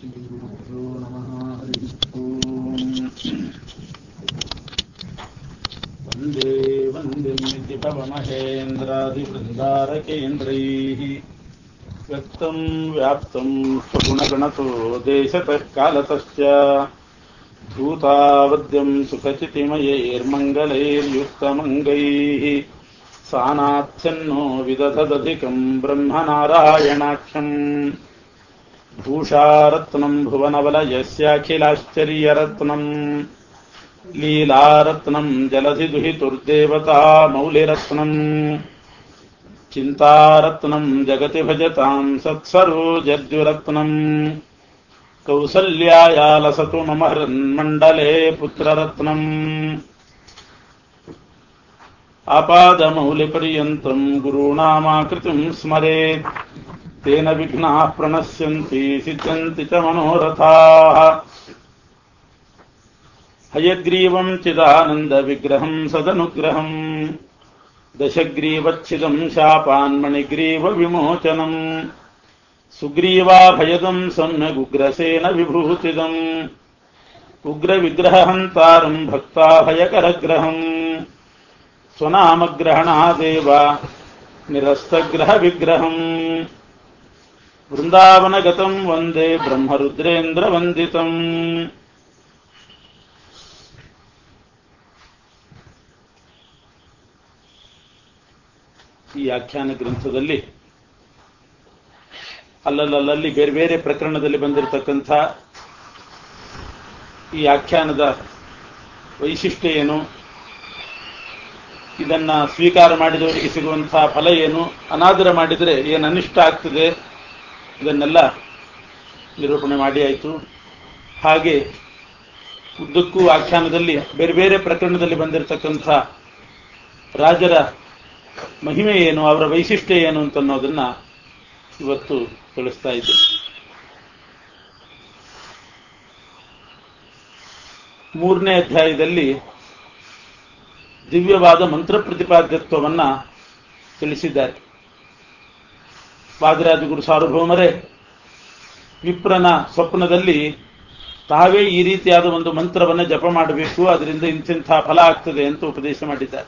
श्रीगुरुभ्यो नमः हरिः ओम् वन्दे वन्दिमिति पवमहेन्द्रादिवृन्दारकेन्द्रैः व्यक्तं व्याप्तं स्वगुणगणतो देशतः कालतश्च भूतावद्यं सुखचितिमयैर्मङ्गलैर्युक्तमङ्गैः सानाच्छन्नो विदधदधिकम् ब्रह्मनारायणाख्यम् भूषारत्नम् भुवनवलयस्याखिलाश्चर्यरत्नम् लीलारत्नम् जलधिदुहितुर्देवता मौलिरत्नम् चिन्तारत्नम् जगति भजताम् सत्सरोजद्युरत्नम् कौसल्यायालसतु मम हृन्मण्डले पुत्ररत्नम् आपादमौलिपर्यन्तम् गुरूणामाकृतिम् स्मरेत् तेन विघ्नाः प्रणश्यन्ति सिद्ध्यन्ति च मनोरथाः हयग्रीवम् चिदानन्दविग्रहम् सदनुग्रहम् दशग्रीवच्छिदम् शापान्मणिग्रीवविमोचनम् सुग्रीवाभयदम् सम्यगुग्रसेन विभूतिदम् उग्रविग्रहहन्तारम् भक्ताभयकरग्रहम् स्वनामग्रहणादेव निरस्तग्रहविग्रहम् वृन्दावनगतम् वन्दे ब्रह्मरुद्रेन्द्रवन्दितम् ಈ ಆಖ್ಯಾನ ಗ್ರಂಥದಲ್ಲಿ ಅಲ್ಲಲ್ಲಲ್ಲಿ ಬೇರೆ ಬೇರೆ ಪ್ರಕರಣದಲ್ಲಿ ಬಂದಿರತಕ್ಕಂಥ ಈ ಆಖ್ಯಾನದ ವೈಶಿಷ್ಟ್ಯ ಏನು ಇದನ್ನ ಸ್ವೀಕಾರ ಮಾಡಿದವರಿಗೆ ಸಿಗುವಂತಹ ಫಲ ಏನು ಅನಾದರ ಮಾಡಿದರೆ ಏನು ಅನಿಷ್ಟ ಆಗ್ತದೆ ಇದನ್ನೆಲ್ಲ ನಿರೂಪಣೆ ಮಾಡಿ ಆಯಿತು ಹಾಗೆ ಉದ್ದಕ್ಕೂ ಆಖ್ಯಾನದಲ್ಲಿ ಬೇರೆ ಬೇರೆ ಪ್ರಕರಣದಲ್ಲಿ ಬಂದಿರತಕ್ಕಂಥ ರಾಜರ ಮಹಿಮೆ ಏನು ಅವರ ವೈಶಿಷ್ಟ್ಯ ಏನು ಅಂತ ಅನ್ನೋದನ್ನ ಇವತ್ತು ತಿಳಿಸ್ತಾ ಇದ್ದೆ ಮೂರನೇ ಅಧ್ಯಾಯದಲ್ಲಿ ದಿವ್ಯವಾದ ಮಂತ್ರ ಪ್ರತಿಪಾದ್ಯತ್ವವನ್ನ ತಿಳಿಸಿದ್ದಾರೆ ವಾದರಾಜಗುರು ಸಾರ್ವಭೌಮರೇ ವಿಪ್ರನ ಸ್ವಪ್ನದಲ್ಲಿ ತಾವೇ ಈ ರೀತಿಯಾದ ಒಂದು ಮಂತ್ರವನ್ನ ಜಪ ಮಾಡಬೇಕು ಅದರಿಂದ ಇಂತಿಂಥ ಫಲ ಆಗ್ತದೆ ಅಂತ ಉಪದೇಶ ಮಾಡಿದ್ದಾರೆ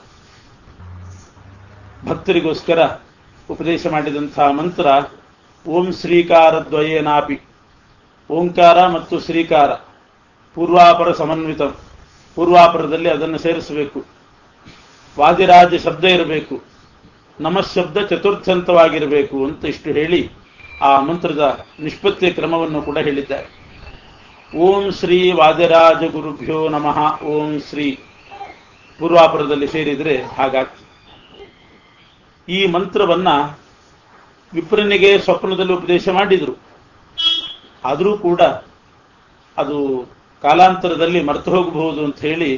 ಭಕ್ತರಿಗೋಸ್ಕರ ಉಪದೇಶ ಮಾಡಿದಂತಹ ಮಂತ್ರ ಓಂ ಶ್ರೀಕಾರದ್ವಯೇನಾಪಿ ಓಂಕಾರ ಮತ್ತು ಶ್ರೀಕಾರ ಪೂರ್ವಾಪರ ಸಮನ್ವಿತ ಪೂರ್ವಾಪರದಲ್ಲಿ ಅದನ್ನು ಸೇರಿಸಬೇಕು ವಾದಿರಾಜ ಶಬ್ದ ಇರಬೇಕು ನಮಶಬ್ದ ಚತುರ್ಥಂತವಾಗಿರಬೇಕು ಅಂತ ಇಷ್ಟು ಹೇಳಿ ಆ ಮಂತ್ರದ ನಿಷ್ಪತ್ತಿ ಕ್ರಮವನ್ನು ಕೂಡ ಹೇಳಿದ್ದಾರೆ ಓಂ ಶ್ರೀ ವಾದಿರಾಜ ಗುರುಭ್ಯೋ ನಮಃ ಓಂ ಶ್ರೀ ಪೂರ್ವಾಪರದಲ್ಲಿ ಸೇರಿದರೆ ಹಾಗಾಗ್ತದೆ ಈ ಮಂತ್ರವನ್ನ ವಿಪ್ರನಿಗೆ ಸ್ವಪ್ನದಲ್ಲಿ ಉಪದೇಶ ಮಾಡಿದರು ಆದರೂ ಕೂಡ ಅದು ಕಾಲಾಂತರದಲ್ಲಿ ಮರೆತು ಹೋಗಬಹುದು ಅಂತ ಹೇಳಿ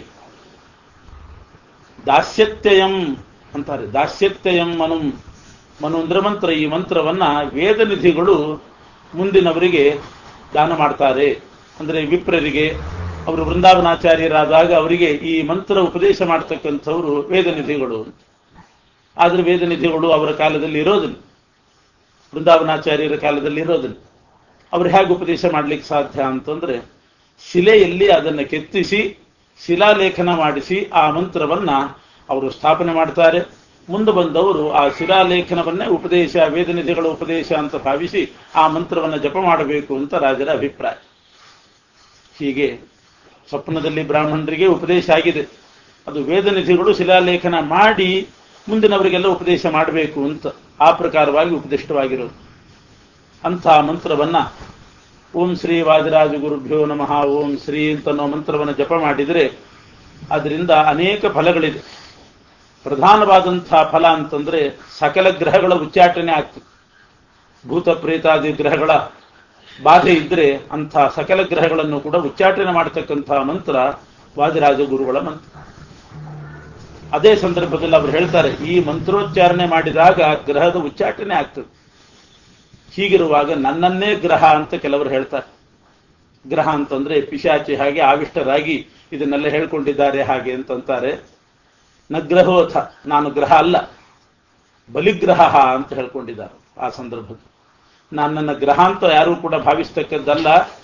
ದಾಸ್ಯತ್ಯಯಂ ಅಂತಾರೆ ದಾಸ್ಯತ್ಯಯಂ ಮನು ಮನು ಅಂದ್ರೆ ಮಂತ್ರ ಈ ಮಂತ್ರವನ್ನ ವೇದ ನಿಧಿಗಳು ಮುಂದಿನವರಿಗೆ ದಾನ ಮಾಡ್ತಾರೆ ಅಂದ್ರೆ ವಿಪ್ರರಿಗೆ ಅವರು ವೃಂದಾವನಾಚಾರ್ಯರಾದಾಗ ಅವರಿಗೆ ಈ ಮಂತ್ರ ಉಪದೇಶ ಮಾಡ್ತಕ್ಕಂಥವ್ರು ವೇದ ನಿಧಿಗಳು ಆದ್ರೆ ವೇದ ನಿಧಿಗಳು ಅವರ ಕಾಲದಲ್ಲಿ ಇರೋದಿಲ್ಲ ವೃಂದಾವನಾಚಾರ್ಯರ ಕಾಲದಲ್ಲಿ ಇರೋದಿಲ್ಲ ಅವ್ರು ಹೇಗೆ ಉಪದೇಶ ಮಾಡ್ಲಿಕ್ಕೆ ಸಾಧ್ಯ ಅಂತಂದ್ರೆ ಶಿಲೆಯಲ್ಲಿ ಅದನ್ನು ಕೆತ್ತಿಸಿ ಶಿಲಾಲೇಖನ ಮಾಡಿಸಿ ಆ ಮಂತ್ರವನ್ನ ಅವರು ಸ್ಥಾಪನೆ ಮಾಡ್ತಾರೆ ಮುಂದೆ ಬಂದವರು ಆ ಶಿಲಾಲೇಖನವನ್ನೇ ಉಪದೇಶ ವೇದನಿಧಿಗಳ ಉಪದೇಶ ಅಂತ ಭಾವಿಸಿ ಆ ಮಂತ್ರವನ್ನ ಜಪ ಮಾಡಬೇಕು ಅಂತ ರಾಜರ ಅಭಿಪ್ರಾಯ ಹೀಗೆ ಸ್ವಪ್ನದಲ್ಲಿ ಬ್ರಾಹ್ಮಣರಿಗೆ ಉಪದೇಶ ಆಗಿದೆ ಅದು ವೇದನಿಧಿಗಳು ಶಿಲಾಲೇಖನ ಮಾಡಿ ಮುಂದಿನವರಿಗೆಲ್ಲ ಉಪದೇಶ ಮಾಡಬೇಕು ಅಂತ ಆ ಪ್ರಕಾರವಾಗಿ ಉಪದಿಷ್ಟವಾಗಿರೋದು ಅಂಥ ಮಂತ್ರವನ್ನ ಓಂ ಶ್ರೀ ವಾದಿರಾಜ ಗುರುಭ್ಯೋ ನಮಃ ಓಂ ಶ್ರೀ ಅಂತನ್ನೋ ಮಂತ್ರವನ್ನು ಜಪ ಮಾಡಿದರೆ ಅದರಿಂದ ಅನೇಕ ಫಲಗಳಿದೆ ಪ್ರಧಾನವಾದಂತಹ ಫಲ ಅಂತಂದ್ರೆ ಸಕಲ ಗ್ರಹಗಳ ಉಚ್ಚಾಟನೆ ಆಗ್ತದೆ ಭೂತ ಪ್ರೇತಾದಿ ಗ್ರಹಗಳ ಬಾಧೆ ಇದ್ರೆ ಅಂಥ ಸಕಲ ಗ್ರಹಗಳನ್ನು ಕೂಡ ಉಚ್ಚಾಟನೆ ಮಾಡತಕ್ಕಂತಹ ಮಂತ್ರ ವಾದಿರಾಜ ಗುರುಗಳ ಮಂತ್ರ ಅದೇ ಸಂದರ್ಭದಲ್ಲಿ ಅವರು ಹೇಳ್ತಾರೆ ಈ ಮಂತ್ರೋಚ್ಚಾರಣೆ ಮಾಡಿದಾಗ ಗ್ರಹದ ಉಚ್ಚಾಟನೆ ಆಗ್ತದೆ ಹೀಗಿರುವಾಗ ನನ್ನನ್ನೇ ಗ್ರಹ ಅಂತ ಕೆಲವರು ಹೇಳ್ತಾರೆ ಗ್ರಹ ಅಂತಂದ್ರೆ ಪಿಶಾಚಿ ಹಾಗೆ ಆವಿಷ್ಟರಾಗಿ ಇದನ್ನೆಲ್ಲ ಹೇಳ್ಕೊಂಡಿದ್ದಾರೆ ಹಾಗೆ ಅಂತಂತಾರೆ ನಗ್ರಹೋಥ ನಾನು ಗ್ರಹ ಅಲ್ಲ ಬಲಿಗ್ರಹ ಅಂತ ಹೇಳ್ಕೊಂಡಿದ್ದಾರೆ ಆ ಸಂದರ್ಭದಲ್ಲಿ ನನ್ನನ್ನು ಗ್ರಹ ಅಂತ ಯಾರೂ ಕೂಡ ಭಾವಿಸ್ತಕ್ಕದ್ದಲ್ಲ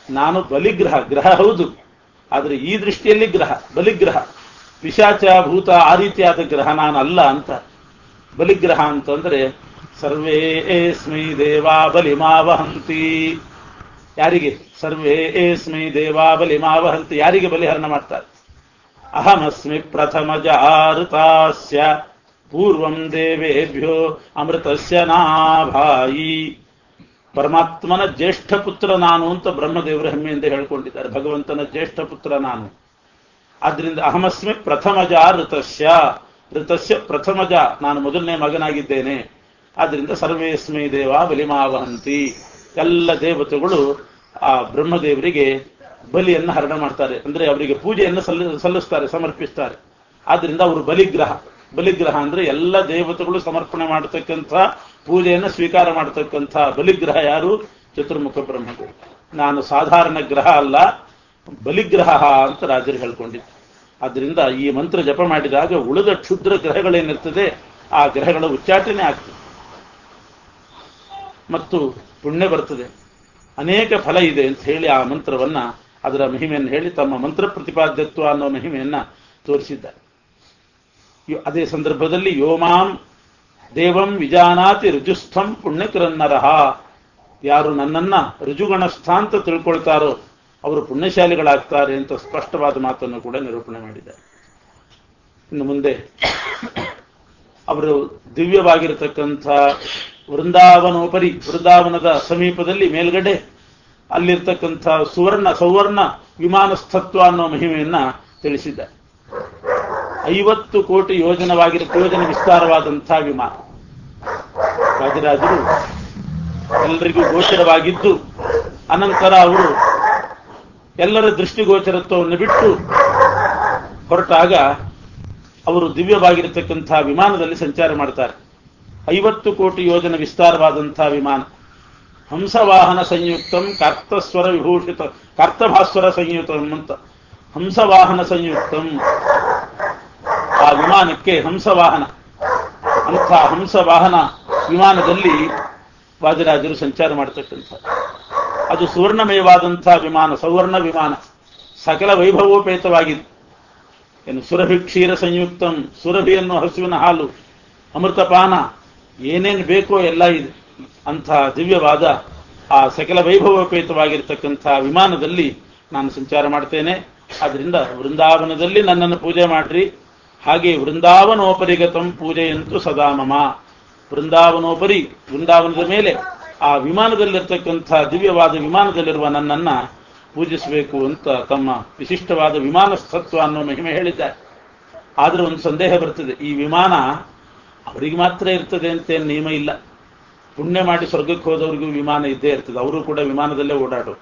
ನಾನು ಬಲಿಗ್ರಹ ಗ್ರಹ ಹೌದು ಆದ್ರೆ ಈ ದೃಷ್ಟಿಯಲ್ಲಿ ಗ್ರಹ ಬಲಿಗ್ರಹ ಪಿಶಾಚ ಭೂತ ಆ ರೀತಿಯಾದ ಗ್ರಹ ನಾನು ಅಲ್ಲ ಅಂತ ಬಲಿಗ್ರಹ ಅಂತಂದ್ರೆ ಸರ್ವೇಸ್ಮೈ ದೇವಾ ಬಲಿಮಾವಹಂತಿ ಯಾರಿಗೆ ಸರ್ವೇಸ್ಮೈ ದೇವಾ ಬಲಿಮಾವಹಂತಿ ಯಾರಿಗೆ ಬಲಿಹರಣ ಮಾಡ್ತಾರೆ ಅಹಮಸ್ಮಿ ಪ್ರಥಮ ಜಾರುತಾಸ್ಯ ಪೂರ್ವಂ ದೇವೇಭ್ಯೋ ಅಮೃತಸ್ಯ ನಾಭಾಯಿ ಪರಮಾತ್ಮನ ಜ್ಯೇಷ್ಠ ಪುತ್ರ ನಾನು ಅಂತ ಬ್ರಹ್ಮದೇವರ ಹೆಮ್ಮೆಯಿಂದ ಹೇಳ್ಕೊಂಡಿದ್ದಾರೆ ಭಗವಂತನ ಜ್ಯೇಷ್ಠ ಪುತ್ರ ನಾನು ಆದ್ರಿಂದ ಅಹಮಸ್ಮಿ ಪ್ರಥಮಜ ಋತಸ್ಯ ಋತಸ್ಯ ಪ್ರಥಮಜ ನಾನು ಮೊದಲನೇ ಮಗನಾಗಿದ್ದೇನೆ ಆದ್ರಿಂದ ಸರ್ವೇಸ್ಮೈ ದೇವ ಬಲಿಮಾವಹಂತಿ ಎಲ್ಲ ದೇವತೆಗಳು ಆ ಬ್ರಹ್ಮದೇವರಿಗೆ ಬಲಿಯನ್ನು ಹರಣ ಮಾಡ್ತಾರೆ ಅಂದ್ರೆ ಅವರಿಗೆ ಪೂಜೆಯನ್ನು ಸಲ್ಲಿ ಸಲ್ಲಿಸ್ತಾರೆ ಸಮರ್ಪಿಸ್ತಾರೆ ಆದ್ರಿಂದ ಅವರು ಬಲಿಗ್ರಹ ಬಲಿಗ್ರಹ ಅಂದ್ರೆ ಎಲ್ಲ ದೇವತೆಗಳು ಸಮರ್ಪಣೆ ಮಾಡತಕ್ಕಂಥ ಪೂಜೆಯನ್ನು ಸ್ವೀಕಾರ ಮಾಡತಕ್ಕಂಥ ಬಲಿಗ್ರಹ ಯಾರು ಚತುರ್ಮುಖ ಬ್ರಹ್ಮದೇವ ನಾನು ಸಾಧಾರಣ ಗ್ರಹ ಅಲ್ಲ ಬಲಿಗ್ರಹ ಅಂತ ರಾಜರು ಹೇಳ್ಕೊಂಡಿದ್ದು ಆದ್ರಿಂದ ಈ ಮಂತ್ರ ಜಪ ಮಾಡಿದಾಗ ಉಳಿದ ಕ್ಷುದ್ರ ಗ್ರಹಗಳೇನಿರ್ತದೆ ಆ ಗ್ರಹಗಳ ಉಚ್ಚಾಟನೆ ಆಗ್ತದೆ ಮತ್ತು ಪುಣ್ಯ ಬರ್ತದೆ ಅನೇಕ ಫಲ ಇದೆ ಅಂತ ಹೇಳಿ ಆ ಮಂತ್ರವನ್ನ ಅದರ ಮಹಿಮೆಯನ್ನು ಹೇಳಿ ತಮ್ಮ ಮಂತ್ರ ಪ್ರತಿಪಾದ್ಯತ್ವ ಅನ್ನೋ ಮಹಿಮೆಯನ್ನ ತೋರಿಸಿದ್ದಾರೆ ಯೋ- ಅದೇ ಸಂದರ್ಭದಲ್ಲಿ ಯೋಮಾಂ ದೇವಂ ವಿಜಾನಾತಿ ರುಜುಸ್ಥಂ ಪುಣ್ಯಕರನ್ನರಹ ಯಾರು ನನ್ನನ್ನ ರುಜುಗಣಸ್ಥ ಅಂತ ತಿಳ್ಕೊಳ್ತಾರೋ ಅವರು ಪುಣ್ಯಶಾಲಿಗಳಾಗ್ತಾರೆ ಅಂತ ಸ್ಪಷ್ಟವಾದ ಮಾತನ್ನು ಕೂಡ ನಿರೂಪಣೆ ಮಾಡಿದ್ದಾರೆ ಇನ್ನು ಮುಂದೆ ಅವರು ದಿವ್ಯವಾಗಿರತಕ್ಕಂಥ ವೃಂದಾವನೋಪರಿ ವೃಂದಾವನದ ಸಮೀಪದಲ್ಲಿ ಮೇಲ್ಗಡೆ ಅಲ್ಲಿರ್ತಕ್ಕಂಥ ಸುವರ್ಣ ಸೌವರ್ಣ ವಿಮಾನಸ್ಥತ್ವ ಅನ್ನೋ ಮಹಿಮೆಯನ್ನ ತಿಳಿಸಿದ್ದಾರೆ ಐವತ್ತು ಕೋಟಿ ಯೋಜನವಾಗಿರ ಯೋಜನೆ ವಿಸ್ತಾರವಾದಂಥ ವಿಮಾನ ರಾಜರಾಜರು ಎಲ್ಲರಿಗೂ ಗೋಚರವಾಗಿದ್ದು ಅನಂತರ ಅವರು ಎಲ್ಲರ ದೃಷ್ಟಿಗೋಚರತ್ವವನ್ನು ಬಿಟ್ಟು ಹೊರಟಾಗ ಅವರು ದಿವ್ಯವಾಗಿರತಕ್ಕಂಥ ವಿಮಾನದಲ್ಲಿ ಸಂಚಾರ ಮಾಡ್ತಾರೆ ಐವತ್ತು ಕೋಟಿ ಯೋಜನ ವಿಸ್ತಾರವಾದಂತಹ ವಿಮಾನ ಹಂಸವಾಹನ ಸಂಯುಕ್ತಂ ಕರ್ತಸ್ವರ ವಿಭೂಷಿತ ಕರ್ತಭಾಸ್ವರ ಸಂಯುಕ್ತಂ ಅಂತ ಹಂಸವಾಹನ ಸಂಯುಕ್ತಂ ಆ ವಿಮಾನಕ್ಕೆ ಹಂಸವಾಹನ ಅಂಥ ಹಂಸವಾಹನ ವಿಮಾನದಲ್ಲಿ ವಾಜರಾಜರು ಸಂಚಾರ ಮಾಡತಕ್ಕಂಥ ಅದು ಸುವರ್ಣಮಯವಾದಂಥ ವಿಮಾನ ಸೌವರ್ಣ ವಿಮಾನ ಸಕಲ ವೈಭವೋಪೇತವಾಗಿದೆ ಏನು ಸುರಭಿ ಕ್ಷೀರ ಸಂಯುಕ್ತಂ ಸುರಭಿ ಅನ್ನೋ ಹಸುವಿನ ಹಾಲು ಅಮೃತಪಾನ ಏನೇನು ಬೇಕೋ ಎಲ್ಲ ಇದೆ ಅಂಥ ದಿವ್ಯವಾದ ಆ ಸಕಲ ವೈಭವೋಪೇತವಾಗಿರ್ತಕ್ಕಂಥ ವಿಮಾನದಲ್ಲಿ ನಾನು ಸಂಚಾರ ಮಾಡ್ತೇನೆ ಆದ್ರಿಂದ ವೃಂದಾವನದಲ್ಲಿ ನನ್ನನ್ನು ಪೂಜೆ ಮಾಡ್ರಿ ಹಾಗೆ ವೃಂದಾವನೋಪರಿಗತಂ ಪೂಜೆಯಂತೂ ಸದಾ ಮಮ ವೃಂದಾವನೋಪರಿ ವೃಂದಾವನದ ಮೇಲೆ ಆ ವಿಮಾನದಲ್ಲಿರ್ತಕ್ಕಂಥ ದಿವ್ಯವಾದ ವಿಮಾನದಲ್ಲಿರುವ ನನ್ನನ್ನ ಪೂಜಿಸಬೇಕು ಅಂತ ತಮ್ಮ ವಿಶಿಷ್ಟವಾದ ವಿಮಾನಸ್ಥತ್ವ ಅನ್ನೋ ಮಹಿಮೆ ಹೇಳಿದ್ದಾರೆ ಆದ್ರೆ ಒಂದು ಸಂದೇಹ ಬರ್ತದೆ ಈ ವಿಮಾನ ಅವರಿಗೆ ಮಾತ್ರ ಇರ್ತದೆ ಅಂತ ನಿಯಮ ಇಲ್ಲ ಪುಣ್ಯ ಮಾಡಿ ಸ್ವರ್ಗಕ್ಕೆ ಹೋದವ್ರಿಗೂ ವಿಮಾನ ಇದ್ದೇ ಇರ್ತದೆ ಅವರು ಕೂಡ ವಿಮಾನದಲ್ಲೇ ಓಡಾಡೋರು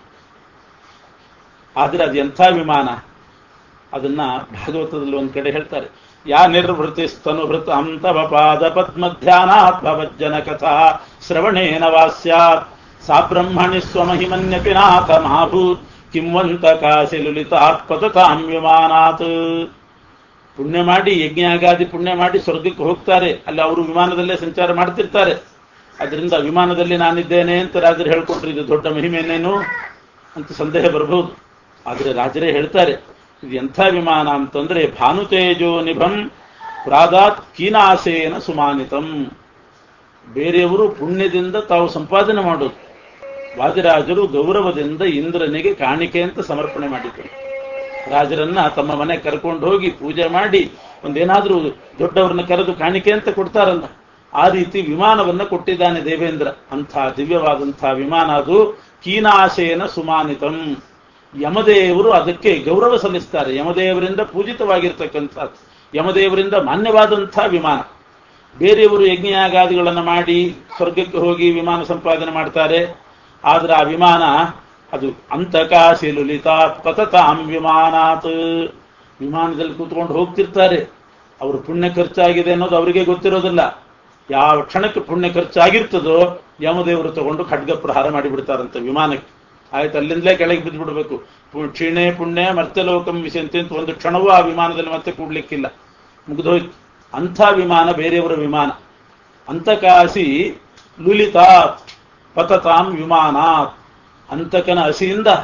ಆದ್ರೆ ಅದು ಎಂಥ ವಿಮಾನ ಅದನ್ನ ಭಾಗವತದಲ್ಲಿ ಒಂದ್ ಕಡೆ ಹೇಳ್ತಾರೆ ಯಾ ನಿರ್ವೃತಿ ಸ್ತನುಭೃತ ಅಂತವ ಪಾದ ಪದ್ಮಧ್ಯಾನಾತ್ಮವಜ್ಜನ ಕಥಾ ಶ್ರವಣೇನ ವಾಸ್ಯಾತ್ ಸಾ ಬ್ರಹ್ಮಣಿ ಸ್ವಮಹಿಮನ್ಯಪಿ ನಾಥ ಮಹಾಭೂತ್ ಕಿಂವಂತ ಕಾಸಿ ಲುಲಿತಾತ್ ಪತತಾಂ ವಿಮಾನಾತ್ ಪುಣ್ಯ ಮಾಡಿ ಯಜ್ಞಾಗಾದಿ ಪುಣ್ಯ ಮಾಡಿ ಸ್ವರ್ಗಕ್ಕೆ ಹೋಗ್ತಾರೆ ಅಲ್ಲಿ ಅವರು ವಿಮಾನದಲ್ಲೇ ಸಂಚಾರ ಮಾಡ್ತಿರ್ತಾರೆ ಅದರಿಂದ ವಿಮಾನದಲ್ಲಿ ನಾನಿದ್ದೇನೆ ಅಂತ ರಾಜರು ಹೇಳ್ಕೊಟ್ರು ಇದು ದೊಡ್ಡ ಮಹಿಮೆನೇನು ಅಂತ ಸಂದೇಹ ಬರಬಹುದು ಆದರೆ ರಾಜರೇ ಹೇಳ್ತಾರೆ ಇದು ಎಂಥ ವಿಮಾನ ಅಂತಂದ್ರೆ ಭಾನುತೇಜೋ ನಿಭಂ ಪ್ರಾದಾತ್ ಕೀನಾಸೇನ ಸುಮಾನಿತಂ ಬೇರೆಯವರು ಪುಣ್ಯದಿಂದ ತಾವು ಸಂಪಾದನೆ ಮಾಡೋದು ವಾದಿರಾಜರು ಗೌರವದಿಂದ ಇಂದ್ರನಿಗೆ ಕಾಣಿಕೆ ಅಂತ ಸಮರ್ಪಣೆ ಮಾಡಿದ್ರು ರಾಜರನ್ನ ತಮ್ಮ ಮನೆ ಕರ್ಕೊಂಡು ಹೋಗಿ ಪೂಜೆ ಮಾಡಿ ಒಂದೇನಾದ್ರೂ ದೊಡ್ಡವರನ್ನ ಕರೆದು ಕಾಣಿಕೆ ಅಂತ ಕೊಡ್ತಾರಲ್ಲ ಆ ರೀತಿ ವಿಮಾನವನ್ನ ಕೊಟ್ಟಿದ್ದಾನೆ ದೇವೇಂದ್ರ ಅಂಥ ದಿವ್ಯವಾದಂತಹ ವಿಮಾನ ಅದು ಕೀನಾಶೇನ ಸುಮಾನಿತಂ ಯಮದೇವರು ಅದಕ್ಕೆ ಗೌರವ ಸಲ್ಲಿಸ್ತಾರೆ ಯಮದೇವರಿಂದ ಪೂಜಿತವಾಗಿರ್ತಕ್ಕಂಥ ಯಮದೇವರಿಂದ ಮಾನ್ಯವಾದಂಥ ವಿಮಾನ ಬೇರೆಯವರು ಯಜ್ಞಯಾಗಾದಿಗಳನ್ನು ಮಾಡಿ ಸ್ವರ್ಗಕ್ಕೆ ಹೋಗಿ ವಿಮಾನ ಸಂಪಾದನೆ ಮಾಡ್ತಾರೆ ಆದ್ರೆ ಆ ವಿಮಾನ ಅದು ಅಂತಕಾಶಿ ಲುಲಿತಾತ್ ಪತತಾಂ ವಿಮಾನಾತ್ ವಿಮಾನದಲ್ಲಿ ಕೂತ್ಕೊಂಡು ಹೋಗ್ತಿರ್ತಾರೆ ಅವರು ಪುಣ್ಯ ಖರ್ಚಾಗಿದೆ ಅನ್ನೋದು ಅವರಿಗೆ ಗೊತ್ತಿರೋದಿಲ್ಲ ಯಾವ ಕ್ಷಣಕ್ಕೆ ಪುಣ್ಯ ಖರ್ಚಾಗಿರ್ತದೋ ಯಮದೇವರು ತಗೊಂಡು ಖಡ್ಗ ಪ್ರಹಾರ ಮಾಡಿಬಿಡ್ತಾರಂತೆ ವಿಮಾನಕ್ಕೆ ಆಯ್ತು ಅಲ್ಲಿಂದಲೇ ಕೆಳಗೆ ಬಿದ್ದು ಬಿಡಬೇಕು ಕ್ಷೀಣೆ ಪುಣ್ಯ ಮತ್ತೆ ಲೋಕಂ ವಿಷಂತೆ ಅಂತ ಒಂದು ಕ್ಷಣವೂ ಆ ವಿಮಾನದಲ್ಲಿ ಮತ್ತೆ ಕೂಡ್ಲಿಕ್ಕಿಲ್ಲ ಮುಗಿದೋಯ್ತು ಅಂಥ ವಿಮಾನ ಬೇರೆಯವರ ವಿಮಾನ ಅಂತಕಾಸಿ ಲುಲಿತಾತ್ ಪತತಾಂ ವಿಮಾನಾತ್ ಅಂತಕನ ಹಸಿಯಿಂದ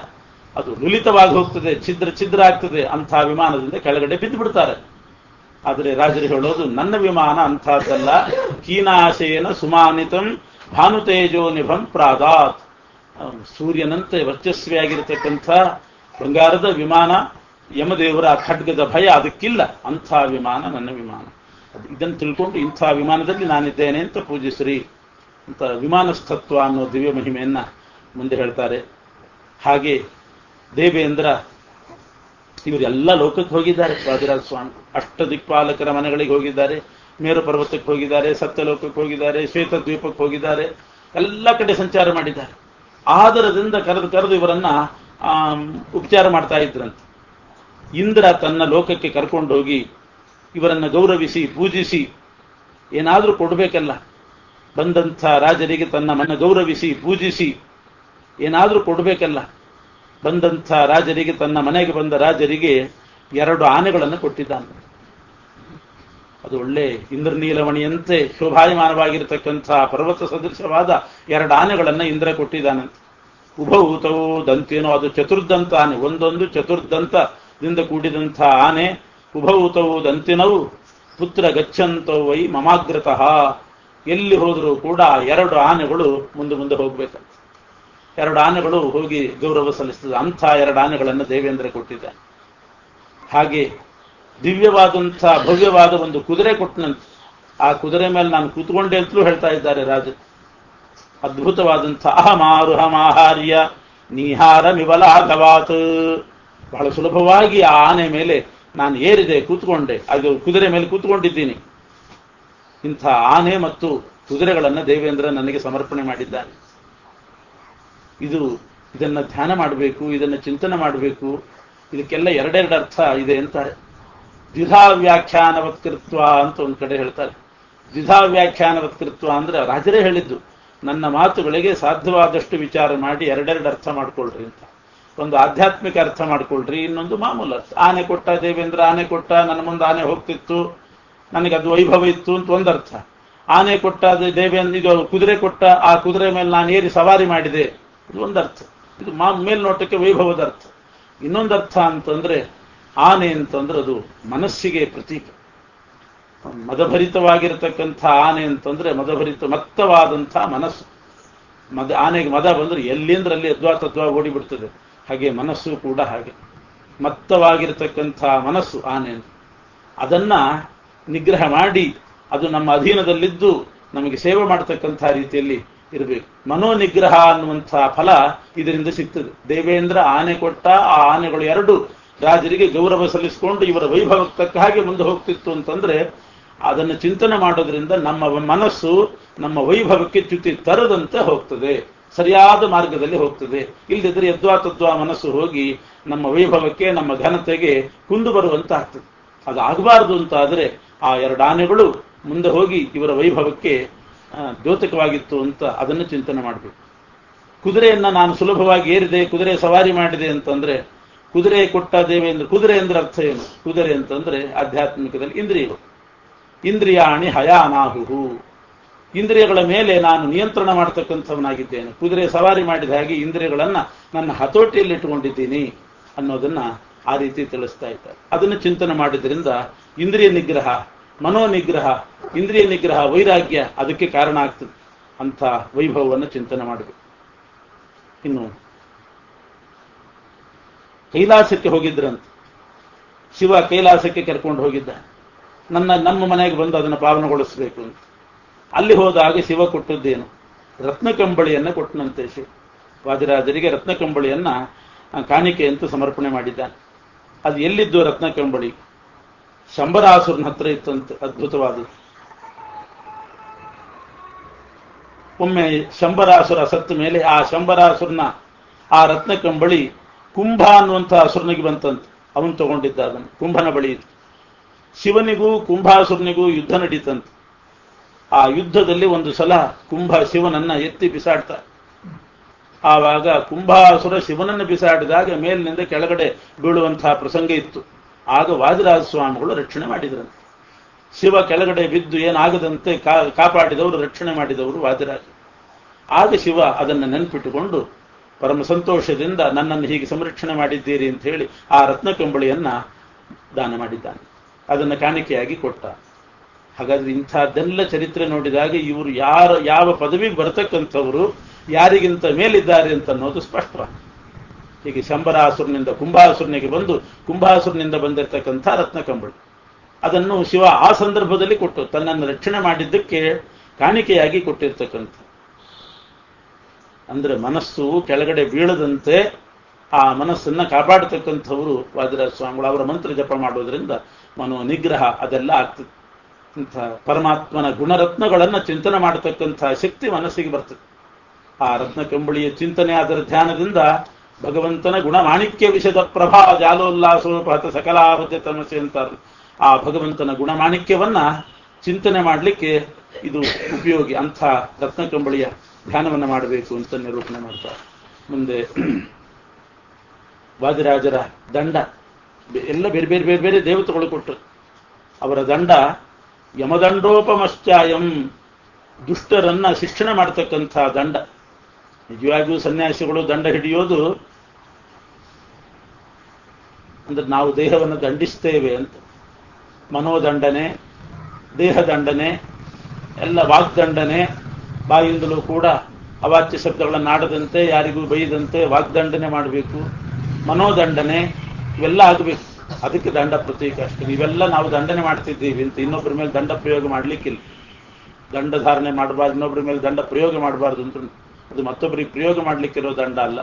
ಅದು ಲುಲಿತವಾಗಿ ಹೋಗ್ತದೆ ಛಿದ್ರ ಛಿದ್ರ ಆಗ್ತದೆ ಅಂಥ ವಿಮಾನದಿಂದ ಕೆಳಗಡೆ ಬಿದ್ದು ಬಿಡ್ತಾರೆ ಆದರೆ ರಾಜರು ಹೇಳೋದು ನನ್ನ ವಿಮಾನ ಅಂಥದ್ದಲ್ಲ ಕೀನಾಶೇನ ಸುಮಾನಿತಂ ಭಾನುತೇಜೋ ನಿಭಂ ಪ್ರಾದಾತ್ ಸೂರ್ಯನಂತೆ ವರ್ಚಸ್ವಿಯಾಗಿರತಕ್ಕಂಥ ಬಂಗಾರದ ವಿಮಾನ ಯಮದೇವರ ಖಡ್ಗದ ಭಯ ಅದಕ್ಕಿಲ್ಲ ಅಂಥ ವಿಮಾನ ನನ್ನ ವಿಮಾನ ಅದು ಇದನ್ನು ತಿಳ್ಕೊಂಡು ಇಂಥ ವಿಮಾನದಲ್ಲಿ ನಾನಿದ್ದೇನೆ ಅಂತ ಪೂಜಿಸ್ರಿ ಅಂತ ವಿಮಾನಸ್ಥತ್ವ ಅನ್ನೋ ದಿವ್ಯ ಮಹಿಮೆಯನ್ನ ಮುಂದೆ ಹೇಳ್ತಾರೆ ಹಾಗೆ ದೇವೇಂದ್ರ ಇವರೆಲ್ಲ ಲೋಕಕ್ಕೆ ಹೋಗಿದ್ದಾರೆ ವಾದಿರಾಜ ಸ್ವಾಮಿ ಅಷ್ಟ ದಿಕ್ಪಾಲಕರ ಮನೆಗಳಿಗೆ ಹೋಗಿದ್ದಾರೆ ಮೇರು ಪರ್ವತಕ್ಕೆ ಹೋಗಿದ್ದಾರೆ ಸತ್ಯಲೋಕಕ್ಕೆ ಹೋಗಿದ್ದಾರೆ ಶ್ವೇತ ದ್ವೀಪಕ್ಕೆ ಹೋಗಿದ್ದಾರೆ ಎಲ್ಲ ಕಡೆ ಸಂಚಾರ ಮಾಡಿದ್ದಾರೆ ಆದರದಿಂದ ಕರೆದು ಕರೆದು ಇವರನ್ನ ಉಪಚಾರ ಮಾಡ್ತಾ ಇದ್ರಂತೆ ಇಂದ್ರ ತನ್ನ ಲೋಕಕ್ಕೆ ಕರ್ಕೊಂಡು ಹೋಗಿ ಇವರನ್ನ ಗೌರವಿಸಿ ಪೂಜಿಸಿ ಏನಾದರೂ ಕೊಡಬೇಕಲ್ಲ ಬಂದಂಥ ರಾಜರಿಗೆ ತನ್ನ ಮನ ಗೌರವಿಸಿ ಪೂಜಿಸಿ ಏನಾದರೂ ಕೊಡಬೇಕಲ್ಲ ಬಂದಂಥ ರಾಜರಿಗೆ ತನ್ನ ಮನೆಗೆ ಬಂದ ರಾಜರಿಗೆ ಎರಡು ಆನೆಗಳನ್ನು ಕೊಟ್ಟಿದ್ದಾನೆ ಅದು ಒಳ್ಳೆ ಇಂದ್ರನೀಲಮಣಿಯಂತೆ ಶೋಭಾಯಮಾನವಾಗಿರತಕ್ಕಂಥ ಪರ್ವತ ಸದೃಶವಾದ ಎರಡು ಆನೆಗಳನ್ನು ಇಂದ್ರ ಕೊಟ್ಟಿದ್ದಾನಂತೆ ಉಭಭೂತವು ದಂತೇನೋ ಅದು ಚತುರ್ದಂತ ಆನೆ ಒಂದೊಂದು ಚತುರ್ದಂತದಿಂದ ಕೂಡಿದಂಥ ಆನೆ ಉಭಭೂತವು ದಂತಿನವು ಪುತ್ರ ಗಚ್ಚಂತೋ ವೈ ಮಮಾಗ್ರತಃ ಎಲ್ಲಿ ಹೋದರೂ ಕೂಡ ಎರಡು ಆನೆಗಳು ಮುಂದೆ ಮುಂದೆ ಹೋಗ್ಬೇಕಂತ ಎರಡು ಆನೆಗಳು ಹೋಗಿ ಗೌರವ ಸಲ್ಲಿಸ್ತದೆ ಅಂಥ ಎರಡು ಆನೆಗಳನ್ನು ದೇವೇಂದ್ರ ಕೊಟ್ಟಿದ್ದಾನೆ ಹಾಗೆ ದಿವ್ಯವಾದಂಥ ಭವ್ಯವಾದ ಒಂದು ಕುದುರೆ ಕೊಟ್ಟನಂತೆ ಆ ಕುದುರೆ ಮೇಲೆ ನಾನು ಕೂತ್ಕೊಂಡೆ ಅಂತಲೂ ಹೇಳ್ತಾ ಇದ್ದಾರೆ ರಾಜ ಅದ್ಭುತವಾದಂಥ ಅಹಮಾರುಹಮಾಹಾರ್ಯ ನೀಹಾರ ಮಿವಲಾಘವಾತ್ ಬಹಳ ಸುಲಭವಾಗಿ ಆ ಆನೆ ಮೇಲೆ ನಾನು ಏರಿದೆ ಕೂತ್ಕೊಂಡೆ ಅದು ಕುದುರೆ ಮೇಲೆ ಕೂತ್ಕೊಂಡಿದ್ದೀನಿ ಇಂಥ ಆನೆ ಮತ್ತು ಕುದುರೆಗಳನ್ನು ದೇವೇಂದ್ರ ನನಗೆ ಸಮರ್ಪಣೆ ಮಾಡಿದ್ದಾನೆ ಇದು ಇದನ್ನ ಧ್ಯಾನ ಮಾಡಬೇಕು ಇದನ್ನ ಚಿಂತನೆ ಮಾಡಬೇಕು ಇದಕ್ಕೆಲ್ಲ ಎರಡೆರಡು ಅರ್ಥ ಇದೆ ಅಂತಾರೆ ದ್ವಿಧಾ ವ್ಯಾಖ್ಯಾನವತ್ಕೃತ್ವ ಅಂತ ಒಂದು ಕಡೆ ಹೇಳ್ತಾರೆ ದ್ವಿಧಾ ವ್ಯಾಖ್ಯಾನವತ್ಕೃತ್ವ ಅಂದ್ರೆ ರಾಜರೇ ಹೇಳಿದ್ದು ನನ್ನ ಮಾತುಗಳಿಗೆ ಸಾಧ್ಯವಾದಷ್ಟು ವಿಚಾರ ಮಾಡಿ ಎರಡೆರಡು ಅರ್ಥ ಮಾಡ್ಕೊಳ್ರಿ ಅಂತ ಒಂದು ಆಧ್ಯಾತ್ಮಿಕ ಅರ್ಥ ಮಾಡ್ಕೊಳ್ರಿ ಇನ್ನೊಂದು ಮಾಮೂಲು ಅರ್ಥ ಆನೆ ಕೊಟ್ಟ ದೇವೇಂದ್ರ ಆನೆ ಕೊಟ್ಟ ನನ್ನ ಮುಂದೆ ಆನೆ ಹೋಗ್ತಿತ್ತು ನನಗೆ ಅದು ವೈಭವ ಇತ್ತು ಅಂತ ಒಂದರ್ಥ ಆನೆ ಕೊಟ್ಟ ದೇವೇಂದ್ರ ಇದು ಕುದುರೆ ಕೊಟ್ಟ ಆ ಕುದುರೆ ಮೇಲೆ ನಾನು ಏರಿ ಸವಾರಿ ಮಾಡಿದೆ ಇದು ಒಂದರ್ಥ ಇದು ಮಾ ಮೇಲ್ನೋಟಕ್ಕೆ ವೈಭವದ ಅರ್ಥ ಇನ್ನೊಂದರ್ಥ ಅಂತಂದ್ರೆ ಆನೆ ಅಂತಂದ್ರೆ ಅದು ಮನಸ್ಸಿಗೆ ಪ್ರತೀಕ ಮದಭರಿತವಾಗಿರತಕ್ಕಂಥ ಆನೆ ಅಂತಂದ್ರೆ ಮದಭರಿತ ಮತ್ತವಾದಂಥ ಮನಸ್ಸು ಮದ ಆನೆಗೆ ಮದ ಬಂದ್ರೆ ಎಲ್ಲಿಂದ್ರಲ್ಲಿ ಅದ್ವಾ ತದ್ವಾ ಓಡಿಬಿಡ್ತದೆ ಹಾಗೆ ಮನಸ್ಸು ಕೂಡ ಹಾಗೆ ಮತ್ತವಾಗಿರತಕ್ಕಂಥ ಮನಸ್ಸು ಆನೆ ಅದನ್ನ ನಿಗ್ರಹ ಮಾಡಿ ಅದು ನಮ್ಮ ಅಧೀನದಲ್ಲಿದ್ದು ನಮಗೆ ಸೇವೆ ಮಾಡತಕ್ಕಂಥ ರೀತಿಯಲ್ಲಿ ಇರಬೇಕು ಮನೋನಿಗ್ರಹ ಅನ್ನುವಂಥ ಫಲ ಇದರಿಂದ ಸಿಗ್ತದೆ ದೇವೇಂದ್ರ ಆನೆ ಕೊಟ್ಟ ಆ ಆನೆಗಳು ಎರಡು ರಾಜರಿಗೆ ಗೌರವ ಸಲ್ಲಿಸಿಕೊಂಡು ಇವರ ವೈಭವಕ್ಕೆ ತಕ್ಕ ಹಾಗೆ ಮುಂದೆ ಹೋಗ್ತಿತ್ತು ಅಂತಂದ್ರೆ ಅದನ್ನು ಚಿಂತನೆ ಮಾಡೋದ್ರಿಂದ ನಮ್ಮ ಮನಸ್ಸು ನಮ್ಮ ವೈಭವಕ್ಕೆ ಚ್ಯುತಿ ತರದಂತೆ ಹೋಗ್ತದೆ ಸರಿಯಾದ ಮಾರ್ಗದಲ್ಲಿ ಹೋಗ್ತದೆ ಇಲ್ಲದಿದ್ರೆ ಯದ್ವಾ ತದ್ವಾ ಮನಸ್ಸು ಹೋಗಿ ನಮ್ಮ ವೈಭವಕ್ಕೆ ನಮ್ಮ ಘನತೆಗೆ ಕುಂದು ಬರುವಂತ ಆಗ್ತದೆ ಅದು ಆಗಬಾರದು ಅಂತ ಆದ್ರೆ ಆ ಎರಡು ಆನೆಗಳು ಮುಂದೆ ಹೋಗಿ ಇವರ ವೈಭವಕ್ಕೆ ದ್ಯೋತಕವಾಗಿತ್ತು ಅಂತ ಅದನ್ನು ಚಿಂತನೆ ಮಾಡಬೇಕು ಕುದುರೆಯನ್ನ ನಾನು ಸುಲಭವಾಗಿ ಏರಿದೆ ಕುದುರೆ ಸವಾರಿ ಮಾಡಿದೆ ಅಂತಂದ್ರೆ ಕುದುರೆ ಕೊಟ್ಟ ದೇವೇಂದ್ರ ಕುದುರೆ ಅಂದ್ರೆ ಅರ್ಥ ಏನು ಕುದುರೆ ಅಂತಂದ್ರೆ ಆಧ್ಯಾತ್ಮಿಕದಲ್ಲಿ ಇಂದ್ರಿಯಗಳು ಇಂದ್ರಿಯಾಣಿ ಹಯಾನಾಹುಹು ಇಂದ್ರಿಯಗಳ ಮೇಲೆ ನಾನು ನಿಯಂತ್ರಣ ಮಾಡತಕ್ಕಂಥವನಾಗಿದ್ದೇನೆ ಕುದುರೆ ಸವಾರಿ ಮಾಡಿದ ಹಾಗೆ ಇಂದ್ರಿಯಗಳನ್ನ ನನ್ನ ಹತೋಟಿಯಲ್ಲಿ ಇಟ್ಟುಕೊಂಡಿದ್ದೀನಿ ಅನ್ನೋದನ್ನ ಆ ರೀತಿ ತಿಳಿಸ್ತಾ ಇದ್ದಾರೆ ಅದನ್ನು ಚಿಂತನೆ ಮಾಡಿದ್ರಿಂದ ಇಂದ್ರಿಯ ನಿಗ್ರಹ ಮನೋ ನಿಗ್ರಹ ಇಂದ್ರಿಯ ನಿಗ್ರಹ ವೈರಾಗ್ಯ ಅದಕ್ಕೆ ಕಾರಣ ಆಗ್ತದೆ ಅಂಥ ವೈಭವವನ್ನು ಚಿಂತನೆ ಮಾಡಬೇಕು ಇನ್ನು ಕೈಲಾಸಕ್ಕೆ ಹೋಗಿದ್ರಂತೆ ಶಿವ ಕೈಲಾಸಕ್ಕೆ ಕರ್ಕೊಂಡು ಹೋಗಿದ್ದ ನನ್ನ ನಮ್ಮ ಮನೆಗೆ ಬಂದು ಅದನ್ನು ಪಾವನಗೊಳಿಸಬೇಕು ಅಂತ ಅಲ್ಲಿ ಹೋದಾಗ ಶಿವ ಕೊಟ್ಟದ್ದೇನು ರತ್ನ ಕಂಬಳಿಯನ್ನ ಕೊಟ್ಟನಂತೆ ಶಿವ ವಾದಿರಾಜರಿಗೆ ರತ್ನ ಕಂಬಳಿಯನ್ನ ಕಾಣಿಕೆ ಅಂತ ಸಮರ್ಪಣೆ ಮಾಡಿದ್ದಾನೆ ಅದು ಎಲ್ಲಿದ್ದು ರತ್ನ ಕಂಬಳಿ ಶಂಬರಾಸುರನ ಹತ್ರ ಇತ್ತಂತೆ ಅದ್ಭುತವಾದದ್ದು ಒಮ್ಮೆ ಶಂಬರಾಸುರ ಸತ್ತ ಮೇಲೆ ಆ ಶಂಬರಾಸುರನ ಆ ರತ್ನ ಕಂಬಳಿ ಕುಂಭ ಅನ್ನುವಂಥ ಅಸುರನಿಗೆ ಬಂತಂತೆ ಅವನು ತಗೊಂಡಿದ್ದ ಅದನ್ನು ಕುಂಭನ ಬಳಿ ಇತ್ತು ಶಿವನಿಗೂ ಕುಂಭಾಸುರನಿಗೂ ಯುದ್ಧ ನಡೀತಂತೆ ಆ ಯುದ್ಧದಲ್ಲಿ ಒಂದು ಸಲ ಕುಂಭ ಶಿವನನ್ನ ಎತ್ತಿ ಬಿಸಾಡ್ತ ಆವಾಗ ಕುಂಭಾಸುರ ಶಿವನನ್ನು ಬಿಸಾಡಿದಾಗ ಮೇಲಿನಿಂದ ಕೆಳಗಡೆ ಬೀಳುವಂತಹ ಪ್ರಸಂಗ ಇತ್ತು ಆಗ ವಾದಿರಾಜ ಸ್ವಾಮಿಗಳು ರಕ್ಷಣೆ ಮಾಡಿದ್ರಂತೆ ಶಿವ ಕೆಳಗಡೆ ಬಿದ್ದು ಏನಾಗದಂತೆ ಕಾಪಾಡಿದವರು ರಕ್ಷಣೆ ಮಾಡಿದವರು ವಾದಿರಾಜ ಆಗ ಶಿವ ಅದನ್ನು ನೆನಪಿಟ್ಟುಕೊಂಡು ಪರಮ ಸಂತೋಷದಿಂದ ನನ್ನನ್ನು ಹೀಗೆ ಸಂರಕ್ಷಣೆ ಮಾಡಿದ್ದೀರಿ ಅಂತ ಹೇಳಿ ಆ ರತ್ನ ಕಂಬಳಿಯನ್ನ ದಾನ ಮಾಡಿದ್ದಾನೆ ಅದನ್ನು ಕಾಣಿಕೆಯಾಗಿ ಕೊಟ್ಟ ಹಾಗಾದ್ರೆ ಇಂಥದ್ದೆಲ್ಲ ಚರಿತ್ರೆ ನೋಡಿದಾಗ ಇವರು ಯಾರ ಯಾವ ಪದವಿಗೆ ಬರತಕ್ಕಂಥವರು ಯಾರಿಗಿಂತ ಮೇಲಿದ್ದಾರೆ ಅಂತ ಅನ್ನೋದು ಸ್ಪಷ್ಟ ಹೀಗೆ ಶಂಬರಾಸುರನಿಂದ ಕುಂಭಾಸುರನಿಗೆ ಬಂದು ಕುಂಭಾಸುರನಿಂದ ಬಂದಿರತಕ್ಕಂಥ ರತ್ನ ಕಂಬಳಿ ಅದನ್ನು ಶಿವ ಆ ಸಂದರ್ಭದಲ್ಲಿ ಕೊಟ್ಟು ತನ್ನನ್ನು ರಕ್ಷಣೆ ಮಾಡಿದ್ದಕ್ಕೆ ಕಾಣಿಕೆಯಾಗಿ ಕೊಟ್ಟಿರ್ತಕ್ಕಂಥ ಅಂದ್ರೆ ಮನಸ್ಸು ಕೆಳಗಡೆ ಬೀಳದಂತೆ ಆ ಮನಸ್ಸನ್ನ ಕಾಪಾಡತಕ್ಕಂಥವರು ವಾದಿರಾಜ ಸ್ವಾಮಿಗಳು ಅವರ ಮಂತ್ರ ಜಪ ಮಾಡೋದ್ರಿಂದ ಮನೋ ನಿಗ್ರಹ ಅದೆಲ್ಲ ಆಗ್ತದೆ ಇಂಥ ಪರಮಾತ್ಮನ ಗುಣರತ್ನಗಳನ್ನ ಚಿಂತನೆ ಮಾಡತಕ್ಕಂಥ ಶಕ್ತಿ ಮನಸ್ಸಿಗೆ ಬರ್ತದೆ ಆ ರತ್ನ ಕಂಬಳಿಯ ಚಿಂತನೆ ಅದರ ಧ್ಯಾನದಿಂದ ಭಗವಂತನ ಗುಣಮಾಣಿಕ್ಯ ವಿಷದ ಪ್ರಭಾ ಜಾಲೋಲ್ಲಾಸೋಪಹತ ಸಕಲಾವಧ್ಯ ತಮಸೆ ಅಂತಾರೆ ಆ ಭಗವಂತನ ಗುಣಮಾಣಿಕ್ಯವನ್ನ ಚಿಂತನೆ ಮಾಡಲಿಕ್ಕೆ ಇದು ಉಪಯೋಗಿ ಅಂಥ ರತ್ನ ಕಂಬಳಿಯ ಧ್ಯಾನವನ್ನು ಮಾಡಬೇಕು ಅಂತ ನಿರೂಪಣೆ ಮಾಡ್ತಾರೆ ಮುಂದೆ ವಾದಿರಾಜರ ದಂಡ ಎಲ್ಲ ಬೇರೆ ಬೇರೆ ಬೇರೆ ಬೇರೆ ದೇವತೆಗಳು ಕೊಟ್ಟರು ಅವರ ದಂಡ ಯಮದಂಡೋಪಮಶ್ಚಾಯಂ ದುಷ್ಟರನ್ನ ಶಿಕ್ಷಣ ಮಾಡತಕ್ಕಂಥ ದಂಡ ನಿಜವಾಗಿಯೂ ಸನ್ಯಾಸಿಗಳು ದಂಡ ಹಿಡಿಯೋದು ಅಂದ್ರೆ ನಾವು ದೇಹವನ್ನು ದಂಡಿಸ್ತೇವೆ ಅಂತ ಮನೋದಂಡನೆ ದೇಹದಂಡನೆ ಎಲ್ಲ ವಾಗ್ದಂಡನೆ ಬಾಯಿಂದಲೂ ಕೂಡ ಅವಾಚ್ಯ ಶಬ್ದಗಳನ್ನು ಆಡದಂತೆ ಯಾರಿಗೂ ಬೈದಂತೆ ವಾಗ್ದಂಡನೆ ಮಾಡಬೇಕು ಮನೋದಂಡನೆ ಇವೆಲ್ಲ ಆಗಬೇಕು ಅದಕ್ಕೆ ದಂಡ ಪ್ರತೀಕ ಅಷ್ಟೇ ಇವೆಲ್ಲ ನಾವು ದಂಡನೆ ಮಾಡ್ತಿದ್ದೀವಿ ಅಂತ ಇನ್ನೊಬ್ಬರ ಮೇಲೆ ದಂಡ ಪ್ರಯೋಗ ಮಾಡ್ಲಿಕ್ಕಿಲ್ಲ ದಂಡ ಧಾರಣೆ ಮಾಡಬಾರ್ದು ಇನ್ನೊಬ್ಬರ ಮೇಲೆ ದಂಡ ಪ್ರಯೋಗ ಮಾಡಬಾರ್ದು ಅಂತ ಅದು ಮತ್ತೊಬ್ಬರಿಗೆ ಪ್ರಯೋಗ ಮಾಡ್ಲಿಕ್ಕಿರೋ ದಂಡ ಅಲ್ಲ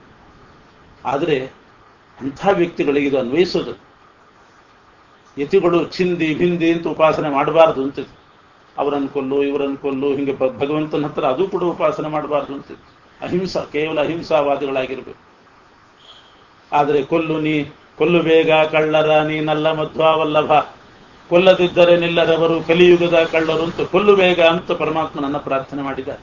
ಆದರೆ ಅಂಥ ವ್ಯಕ್ತಿಗಳಿಗೆ ಇದು ಅನ್ವಯಿಸೋದು ಯತಿಗಳು ಚಿಂದಿ ಭಿಂದಿ ಅಂತ ಉಪಾಸನೆ ಮಾಡಬಾರ್ದು ಅಂತ ಅವರನ್ನು ಕೊಲ್ಲು ಇವರನ್ನು ಕೊಲ್ಲು ಹಿಂಗೆ ಭಗವಂತನ ಹತ್ರ ಅದು ಕೂಡ ಉಪಾಸನೆ ಮಾಡಬಾರ್ದು ಅಂತ ಅಹಿಂಸಾ ಕೇವಲ ಅಹಿಂಸಾವಾದಿಗಳಾಗಿರ್ಬೇಕು ಆದರೆ ಕೊಲ್ಲು ನೀ ಕೊಲ್ಲು ಬೇಗ ಕಳ್ಳರ ನೀನಲ್ಲ ಮಧ್ವಾವಲ್ಲಭ ಕೊಲ್ಲದಿದ್ದರೆ ನಿಲ್ಲರವರು ಕಲಿಯುಗದ ಕಳ್ಳರು ಅಂತ ಕೊಲ್ಲು ಬೇಗ ಅಂತ ಪರಮಾತ್ಮನನ್ನ ಪ್ರಾರ್ಥನೆ ಮಾಡಿದ್ದಾರೆ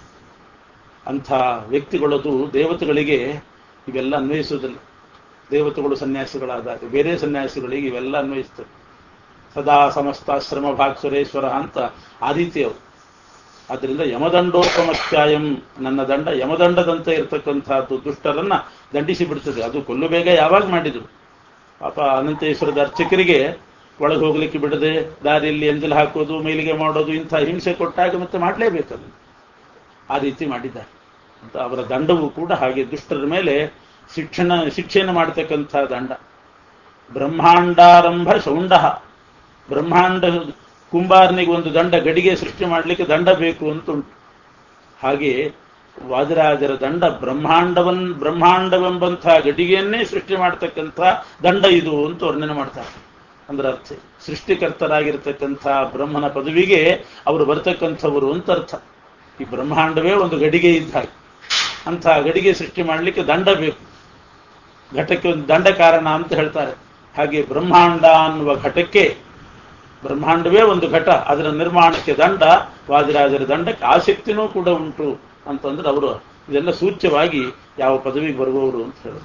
ಅಂಥ ವ್ಯಕ್ತಿಗಳದು ದೇವತೆಗಳಿಗೆ ಇವೆಲ್ಲ ಅನ್ವಯಿಸುವುದಿಲ್ಲ ದೇವತೆಗಳು ಸನ್ಯಾಸಿಗಳಾದಾಗ ಬೇರೆ ಸನ್ಯಾಸಿಗಳಿಗೆ ಇವೆಲ್ಲ ಅನ್ವಯಿಸ್ತವೆ ಸದಾ ಸಮಸ್ತಾಶ್ರಮ ಭಾಗ್ಸುರೇಶ್ವರ ಅಂತ ಆ ರೀತಿ ಅವರು ಆದ್ರಿಂದ ಯಮದಂಡೋಪಮತ್ಯಾಯಂ ನನ್ನ ದಂಡ ಯಮದಂಡದಂತೆ ಇರತಕ್ಕಂಥದ್ದು ದುಷ್ಟರನ್ನ ದಂಡಿಸಿ ಬಿಡ್ತದೆ ಅದು ಕೊಲ್ಲು ಬೇಗ ಯಾವಾಗ ಮಾಡಿದ್ರು ಪಾಪ ಅನಂತೇಶ್ವರದ ಅರ್ಚಕರಿಗೆ ಒಳಗೆ ಹೋಗ್ಲಿಕ್ಕೆ ಬಿಡದೆ ದಾರಿಯಲ್ಲಿ ಎಂಜಲ್ ಹಾಕೋದು ಮೇಲಿಗೆ ಮಾಡೋದು ಇಂಥ ಹಿಂಸೆ ಕೊಟ್ಟಾಗ ಮತ್ತೆ ಮಾಡಲೇಬೇಕದು ಆ ರೀತಿ ಮಾಡಿದ್ದಾರೆ ಅಂತ ಅವರ ದಂಡವು ಕೂಡ ಹಾಗೆ ದುಷ್ಟರ ಮೇಲೆ ಶಿಕ್ಷಣ ಶಿಕ್ಷೆಯನ್ನು ಮಾಡತಕ್ಕಂಥ ದಂಡ ಬ್ರಹ್ಮಾಂಡಾರಂಭ ಶೌಂಡ ಬ್ರಹ್ಮಾಂಡ ಕುಂಬಾರನಿಗೆ ಒಂದು ದಂಡ ಗಡಿಗೆ ಸೃಷ್ಟಿ ಮಾಡಲಿಕ್ಕೆ ದಂಡ ಬೇಕು ಅಂತ ಉಂಟು ಹಾಗೆ ವಾದಿರಾಜರ ದಂಡ ಬ್ರಹ್ಮಾಂಡವನ್ ಬ್ರಹ್ಮಾಂಡವೆಂಬಂಥ ಗಡಿಗೆಯನ್ನೇ ಸೃಷ್ಟಿ ಮಾಡತಕ್ಕಂಥ ದಂಡ ಇದು ಅಂತ ವರ್ಣನೆ ಮಾಡ್ತಾರೆ ಅಂದ್ರೆ ಅರ್ಥ ಸೃಷ್ಟಿಕರ್ತರಾಗಿರ್ತಕ್ಕಂಥ ಬ್ರಹ್ಮನ ಪದವಿಗೆ ಅವರು ಬರ್ತಕ್ಕಂಥವರು ಅಂತ ಅರ್ಥ ಈ ಬ್ರಹ್ಮಾಂಡವೇ ಒಂದು ಗಡಿಗೆ ಇದ್ದ ಹಾಗೆ ಅಂಥ ಗಡಿಗೆ ಸೃಷ್ಟಿ ಮಾಡಲಿಕ್ಕೆ ದಂಡ ಬೇಕು ಘಟಕ್ಕೆ ಒಂದು ದಂಡ ಕಾರಣ ಅಂತ ಹೇಳ್ತಾರೆ ಹಾಗೆ ಬ್ರಹ್ಮಾಂಡ ಅನ್ನುವ ಘಟಕ್ಕೆ ಬ್ರಹ್ಮಾಂಡವೇ ಒಂದು ಘಟ ಅದರ ನಿರ್ಮಾಣಕ್ಕೆ ದಂಡ ವಾದಿರಾಜರ ದಂಡಕ್ಕೆ ಆಸಕ್ತಿನೂ ಕೂಡ ಉಂಟು ಅಂತಂದ್ರೆ ಅವರು ಇದೆಲ್ಲ ಸೂಚ್ಯವಾಗಿ ಯಾವ ಪದವಿಗೆ ಬರುವವರು ಅಂತ ಹೇಳೋದು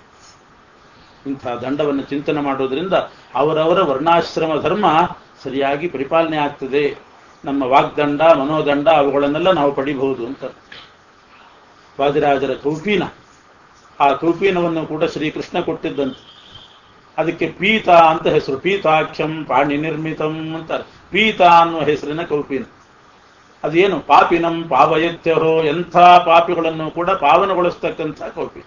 ಇಂಥ ದಂಡವನ್ನು ಚಿಂತನೆ ಮಾಡೋದ್ರಿಂದ ಅವರವರ ವರ್ಣಾಶ್ರಮ ಧರ್ಮ ಸರಿಯಾಗಿ ಪರಿಪಾಲನೆ ಆಗ್ತದೆ ನಮ್ಮ ವಾಗ್ದಂಡ ಮನೋದಂಡ ಅವುಗಳನ್ನೆಲ್ಲ ನಾವು ಪಡಿಬಹುದು ಅಂತ ವಾದಿರಾಜರ ಕೌಪೀನ ಆ ಕೌಪೀನವನ್ನು ಕೂಡ ಶ್ರೀಕೃಷ್ಣ ಕೊಟ್ಟಿದ್ದಂತೆ ಅದಕ್ಕೆ ಪೀತ ಅಂತ ಹೆಸರು ಪೀತಾಕ್ಷಂ ಪಾಣಿ ನಿರ್ಮಿತಂ ಅಂತಾರೆ ಪೀತ ಅನ್ನುವ ಹೆಸರಿನ ಕೌಪೀನ ಅದೇನು ಪಾಪಿನಂ ಪಾವಯತ್ಯರೋ ಎಂಥ ಪಾಪಿಗಳನ್ನು ಕೂಡ ಪಾವನಗೊಳಿಸ್ತಕ್ಕಂಥ ಕೌಪಿ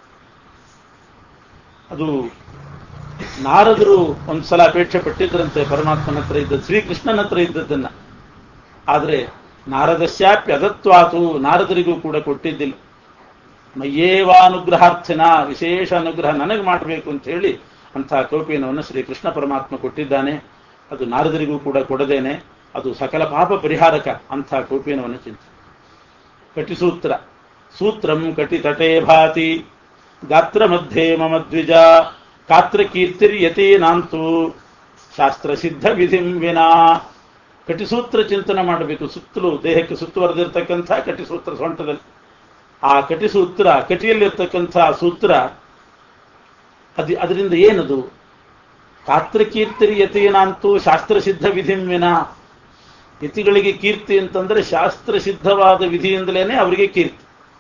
ಅದು ನಾರದರು ಒಂದ್ಸಲ ಅಪೇಕ್ಷೆ ಪಟ್ಟಿದ್ರಂತೆ ಪರಮಾತ್ಮನ ಹತ್ರ ಇದ್ದದ್ದು ಶ್ರೀಕೃಷ್ಣನ ಹತ್ರ ಇದ್ದದ್ದನ್ನ ಆದ್ರೆ ನಾರದಶ್ಯಾಪ್ಯ ಅದತ್ವಾತು ನಾರದರಿಗೂ ಕೂಡ ಕೊಟ್ಟಿದ್ದಿಲ್ಲ ಮಯ್ಯೇವಾನುಗ್ರಹಾರ್ಥಿನ ವಿಶೇಷ ಅನುಗ್ರಹ ನನಗೆ ಮಾಡಬೇಕು ಅಂತ ಹೇಳಿ ಅಂತಹ ಕೌಪೀನವನ್ನು ಶ್ರೀಕೃಷ್ಣ ಪರಮಾತ್ಮ ಕೊಟ್ಟಿದ್ದಾನೆ ಅದು ನಾರದರಿಗೂ ಕೂಡ ಕೊಡದೇನೆ ಅದು ಸಕಲ ಪಾಪ ಪರಿಹಾರಕ ಅಂಥ ಕೌಪೀನವನ್ನು ಚಿಂತೆ ಕಟಿಸೂತ್ರ ಸೂತ್ರಂ ಕಟಿ ತಟೇ ಭಾತಿ ಗಾತ್ರ ಮಧ್ಯೆ ಮಮ ದ್ವಿಜ ಕಾತ್ರ ಕೀರ್ತಿರ್ಯತಿ ನಾಂತು ಶಾಸ್ತ್ರ ಸಿದ್ಧ ವಿಧಿಂ ವಿನಾ ಕಟಿಸೂತ್ರ ಚಿಂತನೆ ಮಾಡಬೇಕು ಸುತ್ತಲೂ ದೇಹಕ್ಕೆ ಸುತ್ತುವರೆದಿರ್ತಕ್ಕಂಥ ಕಟಿಸೂತ್ರ ಸೊಂಟದಲ್ಲಿ ಆ ಕಟಿಸೂತ್ರ ಕಟಿಯಲ್ಲಿರ್ತಕ್ಕಂಥ ಸೂತ್ರ ಅದ ಅದರಿಂದ ಏನದು ಕಾತ್ರಕೀರ್ತಿರಿ ಯತೀನಾಂತೂ ಶಾಸ್ತ್ರ ಸಿದ್ಧ ವಿಧಿಂವಿನ ಯತಿಗಳಿಗೆ ಕೀರ್ತಿ ಅಂತಂದ್ರೆ ಶಾಸ್ತ್ರ ಸಿದ್ಧವಾದ ವಿಧಿಯಿಂದಲೇನೆ ಅವರಿಗೆ ಕೀರ್ತಿ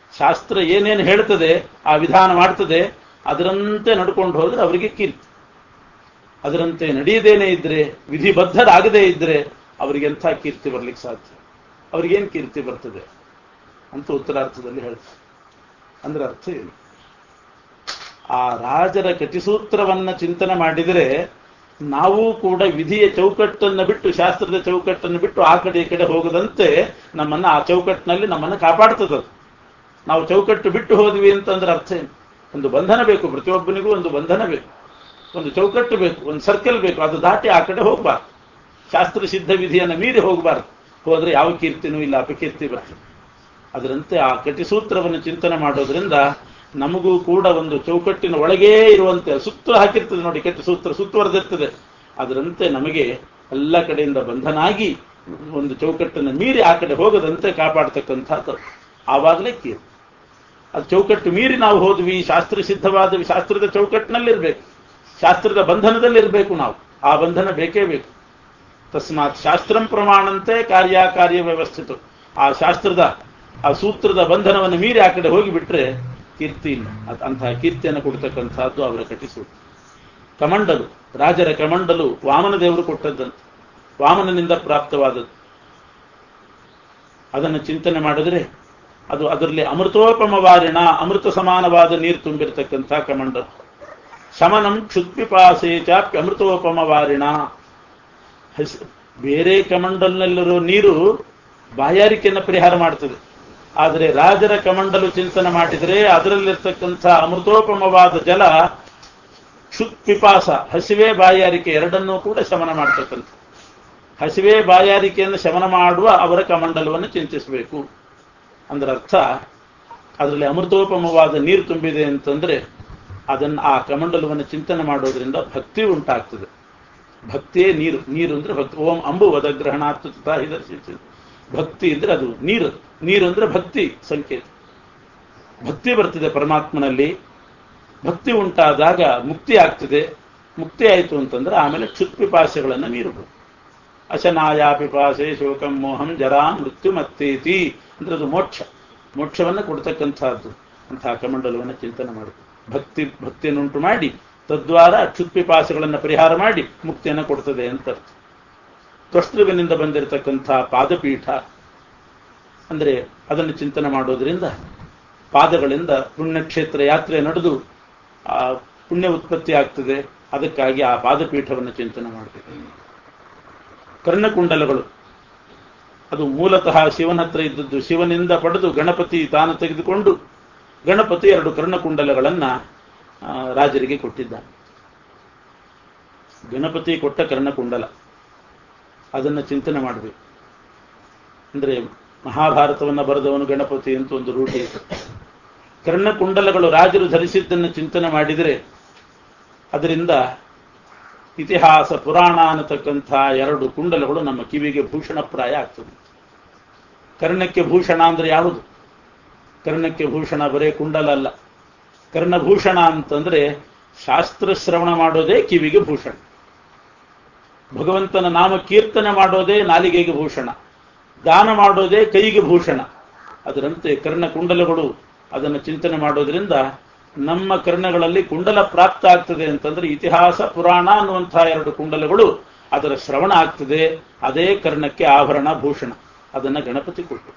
ಶಾಸ್ತ್ರ ಏನೇನು ಹೇಳ್ತದೆ ಆ ವಿಧಾನ ಮಾಡ್ತದೆ ಅದರಂತೆ ನಡ್ಕೊಂಡು ಹೋದ್ರೆ ಅವರಿಗೆ ಕೀರ್ತಿ ಅದರಂತೆ ನಡೆಯದೇನೆ ಇದ್ರೆ ವಿಧಿಬದ್ಧರಾಗದೇ ಇದ್ರೆ ಅವರಿಗೆ ಎಂಥ ಕೀರ್ತಿ ಬರ್ಲಿಕ್ಕೆ ಸಾಧ್ಯ ಅವ್ರಿಗೇನು ಕೀರ್ತಿ ಬರ್ತದೆ ಅಂತ ಉತ್ತರಾರ್ಥದಲ್ಲಿ ಹೇಳ್ತಾರೆ ಅಂದ್ರೆ ಅರ್ಥ ಏನು ಆ ರಾಜರ ಕಟಿಸೂತ್ರವನ್ನ ಚಿಂತನೆ ಮಾಡಿದರೆ ನಾವು ಕೂಡ ವಿಧಿಯ ಚೌಕಟ್ಟನ್ನು ಬಿಟ್ಟು ಶಾಸ್ತ್ರದ ಚೌಕಟ್ಟನ್ನು ಬಿಟ್ಟು ಆ ಕಡೆ ಈ ಕಡೆ ಹೋಗದಂತೆ ನಮ್ಮನ್ನ ಆ ಚೌಕಟ್ಟಿನಲ್ಲಿ ನಮ್ಮನ್ನು ಕಾಪಾಡ್ತದದು ನಾವು ಚೌಕಟ್ಟು ಬಿಟ್ಟು ಹೋದ್ವಿ ಅಂತಂದ್ರೆ ಅರ್ಥ ಏನು ಒಂದು ಬಂಧನ ಬೇಕು ಪ್ರತಿಯೊಬ್ಬನಿಗೂ ಒಂದು ಬಂಧನ ಬೇಕು ಒಂದು ಚೌಕಟ್ಟು ಬೇಕು ಒಂದು ಸರ್ಕಲ್ ಬೇಕು ಅದು ದಾಟಿ ಆ ಕಡೆ ಹೋಗ್ಬಾರ್ದು ಶಾಸ್ತ್ರ ಸಿದ್ಧ ವಿಧಿಯನ್ನು ಮೀರಿ ಹೋಗಬಾರ್ದು ಹೋದ್ರೆ ಯಾವ ಕೀರ್ತಿನೂ ಇಲ್ಲ ಅಪಕೀರ್ತಿ ಬರ್ತದೆ ಅದರಂತೆ ಆ ಕಟಿಸೂತ್ರವನ್ನು ಚಿಂತನೆ ಮಾಡೋದ್ರಿಂದ ನಮಗೂ ಕೂಡ ಒಂದು ಚೌಕಟ್ಟಿನ ಒಳಗೇ ಇರುವಂತೆ ಸುತ್ತಲೂ ಹಾಕಿರ್ತದೆ ನೋಡಿ ಕಟಿಸೂತ್ರ ಸುತ್ತುವರೆದಿರ್ತದೆ ಅದರಂತೆ ನಮಗೆ ಎಲ್ಲ ಕಡೆಯಿಂದ ಬಂಧನಾಗಿ ಒಂದು ಚೌಕಟ್ಟನ್ನು ಮೀರಿ ಆ ಕಡೆ ಹೋಗದಂತೆ ಕಾಪಾಡ್ತಕ್ಕಂಥದ್ದು ಆವಾಗಲೇ ಕೀರ್ತಿ ಅದು ಚೌಕಟ್ಟು ಮೀರಿ ನಾವು ಹೋದ್ವಿ ಶಾಸ್ತ್ರ ಸಿದ್ಧವಾದ ಶಾಸ್ತ್ರದ ಚೌಕಟ್ಟಿನಲ್ಲಿರ್ಬೇಕು ಶಾಸ್ತ್ರದ ಬಂಧನದಲ್ಲಿರಬೇಕು ನಾವು ಆ ಬಂಧನ ಬೇಕೇ ಬೇಕು ತಸ್ಮಾತ್ ಶಾಸ್ತ್ರಂ ಪ್ರಮಾಣಂತೆ ಕಾರ್ಯಕಾರ್ಯ ವ್ಯವಸ್ಥಿತ ಆ ಶಾಸ್ತ್ರದ ಆ ಸೂತ್ರದ ಬಂಧನವನ್ನು ಮೀರಿ ಆ ಕಡೆ ಹೋಗಿಬಿಟ್ರೆ ಕೀರ್ತಿ ಇಲ್ಲ ಅದ್- ಅಂತಹ ಕೀರ್ತಿಯನ್ನು ಕೊಡ್ತಕ್ಕಂಥದ್ದು ಅವರ ಕಟಿಸುವುದು ಕಮಂಡಲು ರಾಜರ ಕಮಂಡಲು ವಾಮನ ದೇವರು ಕೊಟ್ಟದ್ದಂತೆ ವಾಮನನಿಂದ ಪ್ರಾಪ್ತವಾದದ್ದು ಅದನ್ನು ಚಿಂತನೆ ಮಾಡಿದ್ರೆ ಅದು ಅದರಲ್ಲಿ ಅಮೃತೋಪಮವಾರಿಣ ಅಮೃತ ಸಮಾನವಾದ ನೀರು ತುಂಬಿರತಕ್ಕಂಥ ಕಮಂಡಲು ಶಮನಂ ಕ್ಷುತ್ಪಿಪಾಸೆ ಚಾಪ್ಯ ಅಮೃತೋಪಮವಾರಿಣ ಹಸ್- ಬೇರೆ ಕಮಂಡಲ್ನಲ್ಲಿರೋ ನೀರು ಬಾಯಾರಿಕೆಯನ್ನು ಪರಿಹಾರ ಮಾಡ್ತದೆ ಆದರೆ ರಾಜರ ಕಮಂಡಲು ಚಿಂತನೆ ಮಾಡಿದರೆ ಅದರಲ್ಲಿರ್ತಕ್ಕಂಥ ಅಮೃತೋಪಮವಾದ ಜಲ ಕ್ಷುತ್ಪಿಪಾಸ ಹಸಿವೆ ಬಾಯಾರಿಕೆ ಎರಡನ್ನೂ ಕೂಡ ಶಮನ ಮಾಡ್ತಕ್ಕಂಥ ಹಸಿವೆ ಬಾಯಾರಿಕೆಯನ್ನು ಶಮನ ಮಾಡುವ ಅವರ ಕಮಂಡಲವನ್ನು ಚಿಂತಿಸಬೇಕು ಅಂದ್ರೆ ಅರ್ಥ ಅದರಲ್ಲಿ ಅಮೃತೋಪಮವಾದ ನೀರು ತುಂಬಿದೆ ಅಂತಂದ್ರೆ ಅದನ್ನು ಆ ಕಮಂಡಲವನ್ನು ಚಿಂತನೆ ಮಾಡೋದ್ರಿಂದ ಭಕ್ತಿ ಉಂಟಾಗ್ತದೆ ಭಕ್ತಿಯೇ ನೀರು ನೀರು ಅಂದ್ರೆ ಭಕ್ತಿ ಓಂ ಅಂಬು ವದಗ್ರಹಣಾತ್ ತಥಾ ಹಿದರ್ಶಿಸಿ ಭಕ್ತಿ ಅಂದ್ರೆ ಅದು ನೀರು ನೀರು ಅಂದ್ರೆ ಭಕ್ತಿ ಸಂಕೇತ ಭಕ್ತಿ ಬರ್ತದೆ ಪರಮಾತ್ಮನಲ್ಲಿ ಭಕ್ತಿ ಉಂಟಾದಾಗ ಮುಕ್ತಿ ಆಗ್ತದೆ ಮುಕ್ತಿ ಆಯಿತು ಅಂತಂದ್ರೆ ಆಮೇಲೆ ಕ್ಷುತ್ಪಿಪಾಸೆಗಳನ್ನು ಮೀರಬಹುದು ಅಶನಾಯ ಪಿಪಾಸೆ ಶೋಕಂ ಮೋಹಂ ಜರಾ ಮೃತ್ಯು ಮತ್ತೇತಿ ಅಂದ್ರೆ ಅದು ಮೋಕ್ಷ ಮೋಕ್ಷವನ್ನು ಕೊಡ್ತಕ್ಕಂಥದ್ದು ಅಂತಹ ಕಮಂಡಲವನ್ನು ಚಿಂತನೆ ಮಾಡಿ ಭಕ್ತಿ ಭಕ್ತಿಯನ್ನುಂಟು ಮಾಡಿ ತದ್ವಾರ ಕ್ಷುತ್ಪಿಪಾಸೆಗಳನ್ನು ಪರಿಹಾರ ಮಾಡಿ ಮುಕ್ತಿಯನ್ನು ಕೊಡ್ತದೆ ಅಂತ ಅರ್ಥ ತ್ವಷ್ಟೃವಿನಿಂದ ಬಂದಿರತಕ್ಕಂಥ ಪಾದಪೀಠ ಅಂದ್ರೆ ಅದನ್ನು ಚಿಂತನೆ ಮಾಡೋದ್ರಿಂದ ಪಾದಗಳಿಂದ ಪುಣ್ಯಕ್ಷೇತ್ರ ಯಾತ್ರೆ ನಡೆದು ಆ ಪುಣ್ಯ ಉತ್ಪತ್ತಿ ಆಗ್ತದೆ ಅದಕ್ಕಾಗಿ ಆ ಪಾದಪೀಠವನ್ನು ಚಿಂತನೆ ಮಾಡಬೇಕು ಕರ್ಣಕುಂಡಲಗಳು ಅದು ಮೂಲತಃ ಶಿವನ ಹತ್ರ ಇದ್ದದ್ದು ಶಿವನಿಂದ ಪಡೆದು ಗಣಪತಿ ತಾನು ತೆಗೆದುಕೊಂಡು ಗಣಪತಿ ಎರಡು ಕರ್ಣಕುಂಡಲಗಳನ್ನ ಆ, ರಾಜರಿಗೆ ಕೊಟ್ಟಿದ್ದಾನೆ ಗಣಪತಿ ಕೊಟ್ಟ ಕರ್ಣಕುಂಡಲ ಅದನ್ನು ಚಿಂತನೆ ಮಾಡಬೇಕು ಅಂದ್ರೆ ಮಹಾಭಾರತವನ್ನು ಬರೆದವನು ಗಣಪತಿ ಅಂತ ಒಂದು ರೂಢಿ ಇದೆ ಕರ್ಣಕುಂಡಲಗಳು ರಾಜರು ಧರಿಸಿದ್ದನ್ನು ಚಿಂತನೆ ಮಾಡಿದರೆ ಅದರಿಂದ ಇತಿಹಾಸ ಪುರಾಣ ಅನ್ನತಕ್ಕಂಥ ಎರಡು ಕುಂಡಲಗಳು ನಮ್ಮ ಕಿವಿಗೆ ಭೂಷಣಪ್ರಾಯ ಆಗ್ತದೆ ಕರ್ಣಕ್ಕೆ ಭೂಷಣ ಅಂದ್ರೆ ಯಾವುದು ಕರ್ಣಕ್ಕೆ ಭೂಷಣ ಬರೇ ಕುಂಡಲ ಅಲ್ಲ ಕರ್ಣಭೂಷಣ ಅಂತಂದ್ರೆ ಶಾಸ್ತ್ರ ಶ್ರವಣ ಮಾಡೋದೇ ಕಿವಿಗೆ ಭೂಷಣ ಭಗವಂತನ ನಾಮ ಕೀರ್ತನೆ ಮಾಡೋದೇ ನಾಲಿಗೆಗೆ ಭೂಷಣ ದಾನ ಮಾಡೋದೇ ಕೈಗೆ ಭೂಷಣ ಅದರಂತೆ ಕರ್ಣ ಕುಂಡಲಗಳು ಅದನ್ನು ಚಿಂತನೆ ಮಾಡೋದ್ರಿಂದ ನಮ್ಮ ಕರ್ಣಗಳಲ್ಲಿ ಕುಂಡಲ ಪ್ರಾಪ್ತ ಆಗ್ತದೆ ಅಂತಂದ್ರೆ ಇತಿಹಾಸ ಪುರಾಣ ಅನ್ನುವಂತಹ ಎರಡು ಕುಂಡಲಗಳು ಅದರ ಶ್ರವಣ ಆಗ್ತದೆ ಅದೇ ಕರ್ಣಕ್ಕೆ ಆಭರಣ ಭೂಷಣ ಅದನ್ನ ಗಣಪತಿ ಕೊಟ್ಟು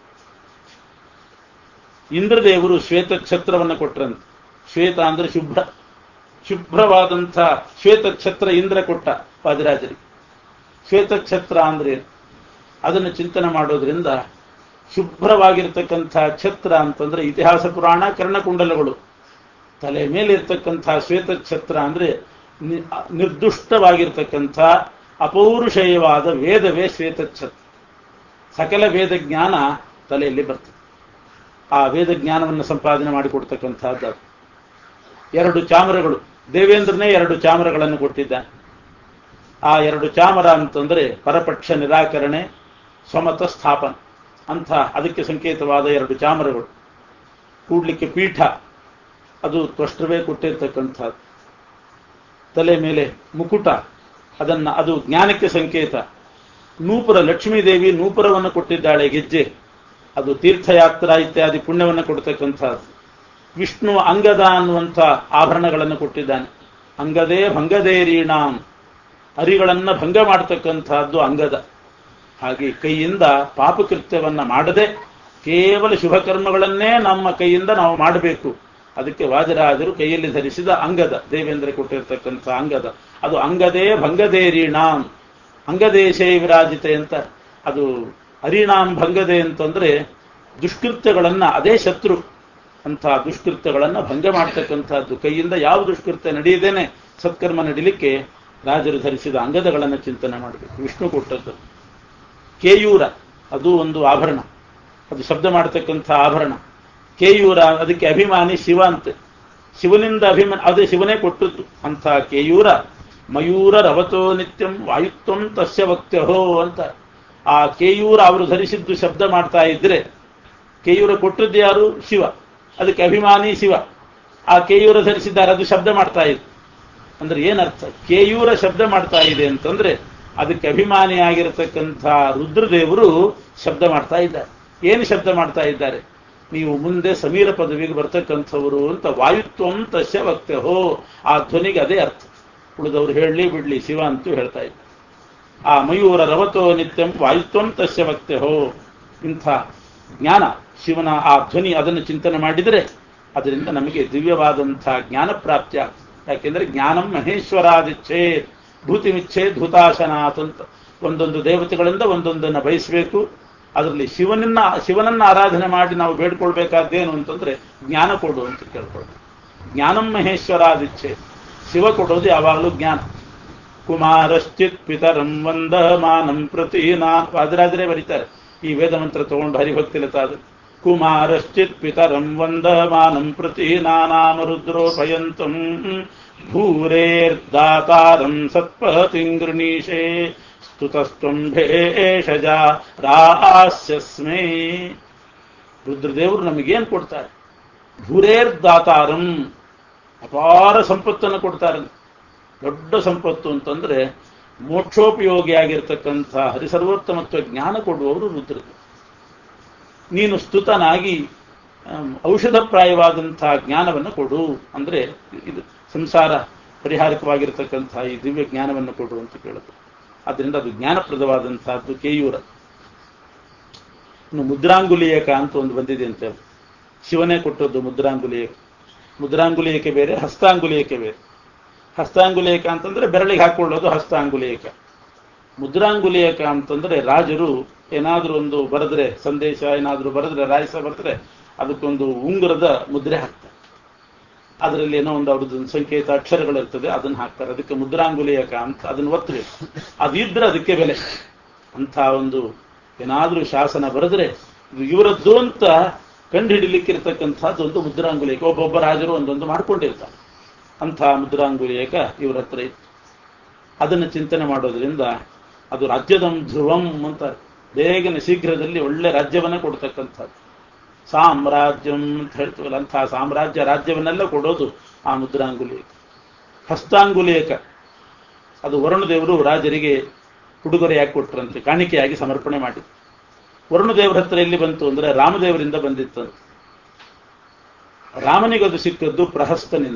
ಇಂದ್ರದೇವರು ಶ್ವೇತ ಛತ್ರವನ್ನು ಕೊಟ್ರಂತೆ ಶ್ವೇತ ಅಂದ್ರೆ ಶುಭ್ರ ಶುಭ್ರವಾದಂಥ ಶ್ವೇತ ಛತ್ರ ಇಂದ್ರ ಕೊಟ್ಟ ಪಾದಿರಾಜರಿಗೆ ಶ್ವೇತ ಛತ್ರ ಅಂದ್ರೆ ಏನು? ಅದನ್ನು ಚಿಂತನೆ ಮಾಡೋದ್ರಿಂದ ಶುಭ್ರವಾಗಿರ್ತಕ್ಕಂಥ ಛತ್ರ ಅಂತಂದ್ರೆ ಇತಿಹಾಸ ಪುರಾಣ ಕರ್ಣಕುಂಡಲಗಳು ತಲೆ ಮೇಲೆ ಇರ್ತಕ್ಕಂಥ ಶ್ವೇತ ಛತ್ರ ಅಂದ್ರೆ ನಿ- ನಿರ್ದುಷ್ಟವಾಗಿರ್ತಕ್ಕಂಥ ಅಪೌರುಷೇಯವಾದ ವೇದವೇ ಶ್ವೇತ ಛತ್ರ ಸಕಲ ವೇದ ಜ್ಞಾನ ತಲೆಯಲ್ಲಿ ಬರ್ತದೆ ಆ ವೇದ ಜ್ಞಾನವನ್ನು ಸಂಪಾದನೆ ಮಾಡಿಕೊಡ್ತಕ್ಕಂಥದ್ದು ಅದು. ಎರಡು ಚಾಮರಗಳು ದೇವೇಂದ್ರನೇ ಎರಡು ಚಾಮರಗಳನ್ನು ಕೊಟ್ಟಿದ್ದಾನೆ ಆ ಎರಡು ಚಾಮರ ಅಂತಂದ್ರೆ ಪರಪಕ್ಷ ನಿರಾಕರಣೆ ಸ್ವಮತ ಸ್ಥಾಪನ ಅಂತ ಅದಕ್ಕೆ ಸಂಕೇತವಾದ ಎರಡು ಚಾಮರಗಳು ಕೂಡ್ಲಿಕ್ಕೆ ಪೀಠ ಅದು ತ್ವಷ್ಟವೇ ಕೊಟ್ಟಿರ್ತಕ್ಕಂಥದ್ದು ತಲೆ ಮೇಲೆ ಮುಕುಟ ಅದನ್ನ ಅದು ಜ್ಞಾನಕ್ಕೆ ಸಂಕೇತ ನೂಪುರ ಲಕ್ಷ್ಮೀದೇವಿ ನೂಪುರವನ್ನು ಕೊಟ್ಟಿದ್ದಾಳೆ ಗೆಜ್ಜೆ ಅದು ತೀರ್ಥಯಾತ್ರಾ ಇತ್ಯಾದಿ ಪುಣ್ಯವನ್ನು ಕೊಡ್ತಕ್ಕಂಥದ್ದು ವಿಷ್ಣು ಅಂಗದ ಅನ್ನುವಂಥ ಆಭರಣಗಳನ್ನು ಕೊಟ್ಟಿದ್ದಾನೆ ಅಂಗದೇ ಭಂಗದೇರೀಣಾಂ ಅರಿಗಳನ್ನ ಭಂಗ ಮಾಡತಕ್ಕಂಥದ್ದು ಅಂಗದ ಹಾಗೆ ಕೈಯಿಂದ ಪಾಪಕೃತ್ಯವನ್ನ ಮಾಡದೆ ಕೇವಲ ಶುಭ ಕರ್ಮಗಳನ್ನೇ ನಮ್ಮ ಕೈಯಿಂದ ನಾವು ಮಾಡಬೇಕು ಅದಕ್ಕೆ ವಾಜರಾಜರು ಕೈಯಲ್ಲಿ ಧರಿಸಿದ ಅಂಗದ ದೇವೇಂದ್ರ ಕೊಟ್ಟಿರ್ತಕ್ಕಂಥ ಅಂಗದ ಅದು ಅಂಗದೇ ಭಂಗದೇರೀಣಾಂ ಅಂಗದೇಶೇ ವಿರಾಜಿತೆ ಅಂತ ಅದು ಅರಿಣಾಂ ಭಂಗದೆ ಅಂತಂದ್ರೆ ದುಷ್ಕೃತ್ಯಗಳನ್ನ ಅದೇ ಶತ್ರು ಅಂತ ದುಷ್ಕೃತ್ಯಗಳನ್ನ ಭಂಗ ಮಾಡ್ತಕ್ಕಂಥದ್ದು ಕೈಯಿಂದ ಯಾವ ದುಷ್ಕೃತ್ಯ ನಡೆಯದೇನೆ ಸತ್ಕರ್ಮ ನಡಿಲಿಕ್ಕೆ ರಾಜರು ಧರಿಸಿದ ಅಂಗದಗಳನ್ನು ಚಿಂತನೆ ಮಾಡಬೇಕು ವಿಷ್ಣು ಕೊಟ್ಟದ್ದು ಕೇಯೂರ ಅದು ಒಂದು ಆಭರಣ ಅದು ಶಬ್ದ ಮಾಡತಕ್ಕಂಥ ಆಭರಣ ಕೇಯೂರ ಅದಕ್ಕೆ ಅಭಿಮಾನಿ ಶಿವ ಅಂತೆ ಶಿವನಿಂದ ಅಭಿಮಾನ ಅದೇ ಶಿವನೇ ಕೊಟ್ಟದ್ದು ಅಂತ ಕೇಯೂರ ಮಯೂರ ರವತೋ ನಿತ್ಯಂ ವಾಯುತ್ವಂ ತಸ್ಯ ವಕ್ತ್ಯಹೋ ಅಂತ ಆ ಕೇಯೂರ ಅವರು ಧರಿಸಿದ್ದು ಶಬ್ದ ಮಾಡ್ತಾ ಇದ್ರೆ ಕೇಯೂರ ಕೊಟ್ಟದ್ದು ಯಾರು ಶಿವ ಅದಕ್ಕೆ ಅಭಿಮಾನಿ ಶಿವ ಆ ಕೇಯೂರ ಧರಿಸಿದ್ದಾರೆ ಅದು ಶಬ್ದ ಮಾಡ್ತಾ ಇದೆ ಅಂದ್ರೆ ಏನರ್ಥ ಕೇಯೂರ ಶಬ್ದ ಮಾಡ್ತಾ ಇದೆ ಅಂತಂದ್ರೆ ಅದಕ್ಕೆ ಅಭಿಮಾನಿಯಾಗಿರತಕ್ಕಂಥ ರುದ್ರದೇವರು ಶಬ್ದ ಮಾಡ್ತಾ ಇದ್ದಾರೆ ಏನು ಶಬ್ದ ಮಾಡ್ತಾ ಇದ್ದಾರೆ ನೀವು ಮುಂದೆ ಸಮೀರ ಪದವಿಗೆ ಬರ್ತಕ್ಕಂಥವರು ಅಂತ ವಾಯುತ್ವಂ ತಸ್ಯ ವಕ್ತಹೋ ಆ ಧ್ವನಿಗೆ ಅದೇ ಅರ್ಥ ಉಳಿದವರು ಹೇಳಲಿ ಬಿಡ್ಲಿ ಶಿವ ಅಂತೂ ಹೇಳ್ತಾ ಇದ್ದಾರೆ ಆ ಮಯೂರ ರವತೋ ನಿತ್ಯಂ ವಾಯುತ್ವಂ ತಸ್ಯ ವಕ್ತಹೋ ಇಂಥ ಜ್ಞಾನ ಶಿವನ ಆ ಧ್ವನಿ ಅದನ್ನು ಚಿಂತನೆ ಮಾಡಿದರೆ ಅದರಿಂದ ನಮಗೆ ದಿವ್ಯವಾದಂಥ ಜ್ಞಾನ ಪ್ರಾಪ್ತಿ ಆಗ್ತದೆ ಯಾಕೆಂದ್ರೆ ಜ್ಞಾನಂ ಮಹೇಶ್ವರಾದಿಚ್ಛೇ ಭೂತಿಮಿಚ್ಛೇ ಭೂತಾಶನಾಥ್ ಅಂತ ಒಂದೊಂದು ದೇವತೆಗಳಿಂದ ಒಂದೊಂದನ್ನ ಬಯಸಬೇಕು ಅದರಲ್ಲಿ ಶಿವನನ್ನ ಶಿವನನ್ನ ಆರಾಧನೆ ಮಾಡಿ ನಾವು ಬೇಡ್ಕೊಳ್ಬೇಕಾದ್ದೇನು ಅಂತಂದ್ರೆ ಜ್ಞಾನ ಕೊಡು ಅಂತ ಕೇಳ್ಕೊಳ್ಬೇಕು ಜ್ಞಾನಂ ಮಹೇಶ್ವರಾದಿಚ್ಛೆ ಶಿವ ಕೊಡೋದು ಯಾವಾಗಲೂ ಜ್ಞಾನ ಕುಮಾರಶ್ಚಿತ್ ಪಿತರಂ ವಂದ ಮಾನಂ ಪ್ರತಿ ನಾನ್ ವಾದರಾಜರೇ ಬರೀತಾರೆ ಈ ವೇದ ಮಂತ್ರ ತಗೊಂಡು ಹರಿಭಕ್ತಿಲತಾದ ಕುಮಾರಶ್ಚಿತ್ ಪಿತರಂ ವಂದ ಮಾನಂ ಪ್ರತಿ ನಾನಾಮ ರುದ್ರೋಪಯಂತಂ ಭೂರೇರ್ದಾತಾರಂ ಸತ್ಪತಿಂಗೃಣೀಶೇ ಸ್ತುತಸ್ತ್ವಂ ಭೇಷಜ ರಾಸ್ಯಸ್ಮೇ ರುದ್ರದೇವರು ನಮಗೇನ್ ಕೊಡ್ತಾರೆ ಭೂರೇರ್ದಾತಾರಂ ಅಪಾರ ಸಂಪತ್ತನ್ನು ಕೊಡ್ತಾರೆ ದೊಡ್ಡ ಸಂಪತ್ತು ಅಂತಂದ್ರೆ ಮೋಕ್ಷೋಪಯೋಗಿಯಾಗಿರ್ತಕ್ಕಂಥ ಹರಿಸರ್ವೋತ್ತಮತ್ವ ಜ್ಞಾನ ಕೊಡುವವರು ರುದ್ರದೇವರು ನೀನು ಸ್ತುತನಾಗಿ ಔಷಧಪ್ರಾಯವಾದಂತಹ ಜ್ಞಾನವನ್ನು ಕೊಡು ಅಂದ್ರೆ ಇದು ಸಂಸಾರ ಪರಿಹಾರಕವಾಗಿರತಕ್ಕಂಥ ಈ ದಿವ್ಯ ಜ್ಞಾನವನ್ನು ಕೊಡು ಅಂತ ಕೇಳುತ್ತೆ ಆದ್ದರಿಂದ ಅದು ಜ್ಞಾನಪ್ರದವಾದಂತಹದ್ದು ಕೇಯೂರ ಇನ್ನು ಮುದ್ರಾಂಗುಲಿಯಕ ಅಂತ ಒಂದು ಬಂದಿದೆ ಅಂತ ಶಿವನೇ ಕೊಟ್ಟದ್ದು ಮುದ್ರಾಂಗುಲಿಯಕ ಮುದ್ರಾಂಗುಲಿಯಕ್ಕೆ ಬೇರೆ ಹಸ್ತಾಂಗುಲಿಯಕ್ಕೆ ಬೇರೆ ಹಸ್ತಾಂಗುಲಿಯಕ ಅಂತಂದ್ರೆ ಬೆರಳಿಗೆ ಹಾಕೊಳ್ಳೋದು ಹಸ್ತಾಂಗುಲಿಯಕ ಮುದ್ರಾಂಗುಲಿಯಕ ಅಂತಂದ್ರೆ ರಾಜರು ಏನಾದ್ರೂ ಒಂದು ಬರೆದ್ರೆ ಸಂದೇಶ ಏನಾದ್ರೂ ಬರೆದ್ರೆ ರಾಯಸ ಬರೆದ್ರೆ ಅದಕ್ಕೊಂದು ಉಂಗುರದ ಮುದ್ರೆ ಹಾಕ್ತಾರೆ ಅದರಲ್ಲಿ ಏನೋ ಒಂದು ಅವ್ರದ್ದು ಸಂಕೇತ ಅಕ್ಷರಗಳಿರ್ತದೆ ಅದನ್ನ ಹಾಕ್ತಾರೆ ಅದಕ್ಕೆ ಮುದ್ರಾಂಗುಲಿಯಕ ಅಂತ ಅದನ್ನ ಒತ್ತಬೇಕು ಅದಿದ್ರೆ ಅದಕ್ಕೆ ಬೆಲೆ ಅಂತ ಒಂದು ಏನಾದ್ರೂ ಶಾಸನ ಬರೆದ್ರೆ ಇದು ಇವರದ್ದು ಅಂತ ಕಂಡು ಹಿಡಿಲಿಕ್ಕಿರ್ತಕ್ಕಂಥದ್ದು ಒಂದು ಮುದ್ರಾಂಗುಲಿಯಕ ಒಬ್ಬೊಬ್ಬ ರಾಜರು ಒಂದೊಂದು ಮಾಡ್ಕೊಂಡಿರ್ತಾರೆ ಅಂಥ ಮುದ್ರಾಂಗುಲಿಯಕ ಇವ್ರ ಹತ್ರ ಇತ್ತು ಅದನ್ನು ಚಿಂತನೆ ಮಾಡೋದ್ರಿಂದ ಅದು ರಾಜ್ಯದಂ ಧ್ರುವಂ ಅಂತ ಬೇಗನೆ ಶೀಘ್ರದಲ್ಲಿ ಒಳ್ಳೆ ರಾಜ್ಯವನ್ನ ಕೊಡ್ತಕ್ಕಂಥದ್ದು ಸಾಮ್ರಾಜ್ಯಂ ಅಂತ ಹೇಳ್ತೀವಲ್ಲ ಅಂತಹ ಸಾಮ್ರಾಜ್ಯ ರಾಜ್ಯವನ್ನೆಲ್ಲ ಕೊಡೋದು ಆ ಮುದ್ರಾಂಗುಲಿಯಕ ಹಸ್ತಾಂಗುಲಿಯಕ ಅದು ವರುಣದೇವರು ರಾಜರಿಗೆ ಉಡುಗೊರೆಯಾಗಿ ಕೊಟ್ರಂತೆ ಕಾಣಿಕೆಯಾಗಿ ಸಮರ್ಪಣೆ ಮಾಡಿ ವರುಣದೇವರ ಹತ್ರ ಎಲ್ಲಿ ಬಂತು ಅಂದ್ರೆ ರಾಮದೇವರಿಂದ ಬಂದಿತ್ತಂತೆ ರಾಮನಿಗದು ಸಿಕ್ಕದ್ದು ಪ್ರಹಸ್ತನಿಂದ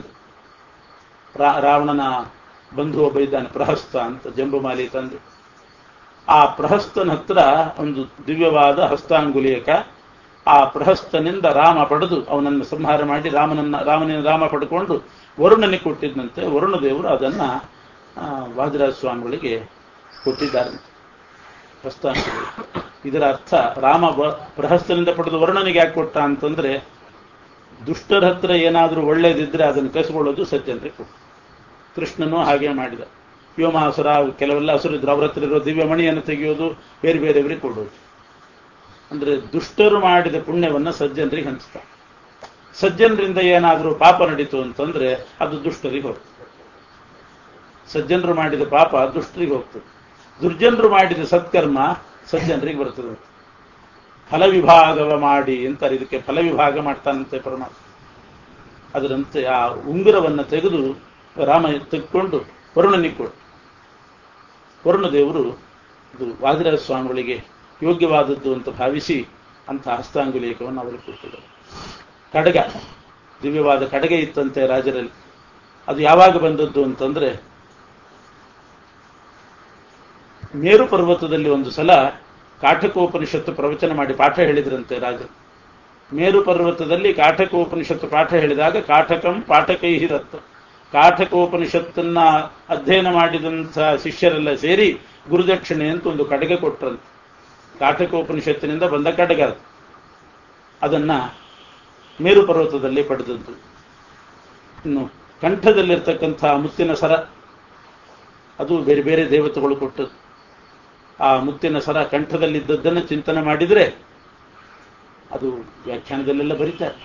ರಾವಣನ ಬಂಧು ಒಬ್ಬ ಇದ್ದಾನೆ ಪ್ರಹಸ್ತ ಅಂತ ಜಂಬುಮಾಲಿ ತಂದೆ ಆ ಪ್ರಹಸ್ತನ ಹತ್ರ ಒಂದು ದಿವ್ಯವಾದ ಹಸ್ತಾಂಗುಲಿಯಕ ಆ ಪ್ರಹಸ್ತನಿಂದ ರಾಮ ಪಡೆದು ಅವನನ್ನು ಸಂಹಾರ ಮಾಡಿ ರಾಮನನ್ನ ರಾಮನ ರಾಮ ಪಡ್ಕೊಂಡು ವರುಣನಿಗೆ ಕೊಟ್ಟಿದ್ದಂತೆ ವರುಣ ದೇವರು ಅದನ್ನ ವಾದಿರಾಜ ಸ್ವಾಮಿಗಳಿಗೆ ಕೊಟ್ಟಿದ್ದಾರೆ ಹಸ್ತಾಂಗುಲಿ ಇದರ ಅರ್ಥ ರಾಮ ಪ್ರಹಸ್ತನಿಂದ ಪಡೆದು ವರುಣನಿಗೆ ಯಾಕೆ ಕೊಟ್ಟ ಅಂತಂದ್ರೆ ದುಷ್ಟರ ಹತ್ರ ಏನಾದರೂ ಒಳ್ಳೇದಿದ್ರೆ ಅದನ್ನು ಕಸಿಕೊಳ್ಳೋದು ಸತ್ಯಂದ್ರೆ ಕೊಟ್ಟು ಕೃಷ್ಣನು ಹಾಗೆ ಮಾಡಿದ ವ್ಯೋಮಾಸುರ ಕೆಲವೆಲ್ಲ ಹಸುರಿದ್ರು ಅವ್ರ ಹತ್ರ ಇರೋ ದಿವ್ಯ ಮಣಿಯನ್ನು ತೆಗೆಯೋದು ಬೇರೆ ಬೇರೆಯವರಿಗೆ ಕೊಡೋದು ಅಂದ್ರೆ ದುಷ್ಟರು ಮಾಡಿದ ಪುಣ್ಯವನ್ನ ಸಜ್ಜನರಿಗೆ ಹಂಚ್ತಾರೆ ಸಜ್ಜನರಿಂದ ಏನಾದರೂ ಪಾಪ ನಡೀತು ಅಂತಂದ್ರೆ ಅದು ದುಷ್ಟರಿಗೆ ಹೋಗ್ತದೆ ಸಜ್ಜನರು ಮಾಡಿದ ಪಾಪ ದುಷ್ಟರಿಗೆ ಹೋಗ್ತದೆ ದುರ್ಜನರು ಮಾಡಿದ ಸತ್ಕರ್ಮ ಸಜ್ಜನರಿಗೆ ಬರ್ತದೆ ಫಲವಿಭಾಗವ ಮಾಡಿ ಅಂತಾರೆ ಇದಕ್ಕೆ ಫಲವಿಭಾಗ ಮಾಡ್ತಾನಂತೆ ಪರಮಾತ್ಮ ಅದರಂತೆ ಆ ಉಂಗುರವನ್ನು ತೆಗೆದು ರಾಮ ತೆಗೆದುಕೊಂಡು ವರುಣನಿಗೆ ಕೊಡು ವರುಣದೇವರು ಇದು ವಾದಿರಾಜ ಸ್ವಾಮಿಗಳಿಗೆ ಯೋಗ್ಯವಾದದ್ದು ಅಂತ ಭಾವಿಸಿ ಅಂತ ಹಸ್ತಾಂಗುಲೇಖವನ್ನು ಅವರು ಕೊಟ್ಟಿದ್ದಾರೆ ಕಡಗ ದಿವ್ಯವಾದ ಕಡಗ ಇತ್ತಂತೆ ರಾಜರಲ್ಲಿ ಅದು ಯಾವಾಗ ಬಂದದ್ದು ಅಂತಂದ್ರೆ ಮೇರು ಪರ್ವತದಲ್ಲಿ ಒಂದು ಸಲ ಕಾಠಕೋಪನಿಷತ್ತು ಪ್ರವಚನ ಮಾಡಿ ಪಾಠ ಹೇಳಿದ್ರಂತೆ ರಾಜರು ಮೇರು ಪರ್ವತದಲ್ಲಿ ಕಾಠಕೋಪನಿಷತ್ತು ಪಾಠ ಹೇಳಿದಾಗ ಕಾಠಕಂ ಪಾಠಕೈಹಿರತ್ತು ಕಾಠಕೋಪನಿಷತ್ತನ್ನ ಅಧ್ಯಯನ ಮಾಡಿದಂಥ ಶಿಷ್ಯರೆಲ್ಲ ಸೇರಿ ಗುರುದಕ್ಷಿಣೆ ಅಂತ ಒಂದು ಕಡಗ ಕೊಟ್ರಂತೆ ಕಾಠಕೋಪನಿಷತ್ತಿನಿಂದ ಬಂದ ಕಡಗ ಅದು ಅದನ್ನ ಮೇರು ಪರ್ವತದಲ್ಲಿ ಪಡೆದದ್ದು ಇನ್ನು ಕಂಠದಲ್ಲಿರ್ತಕ್ಕಂಥ ಮುತ್ತಿನ ಸರ ಅದು ಬೇರೆ ಬೇರೆ ದೇವತೆಗಳು ಕೊಟ್ಟದ್ದು ಆ ಮುತ್ತಿನ ಸರ ಕಂಠದಲ್ಲಿದ್ದದ್ದನ್ನು ಚಿಂತನೆ ಮಾಡಿದರೆ ಅದು ವ್ಯಾಖ್ಯಾನದಲ್ಲೆಲ್ಲ ಬರೀತಾರೆ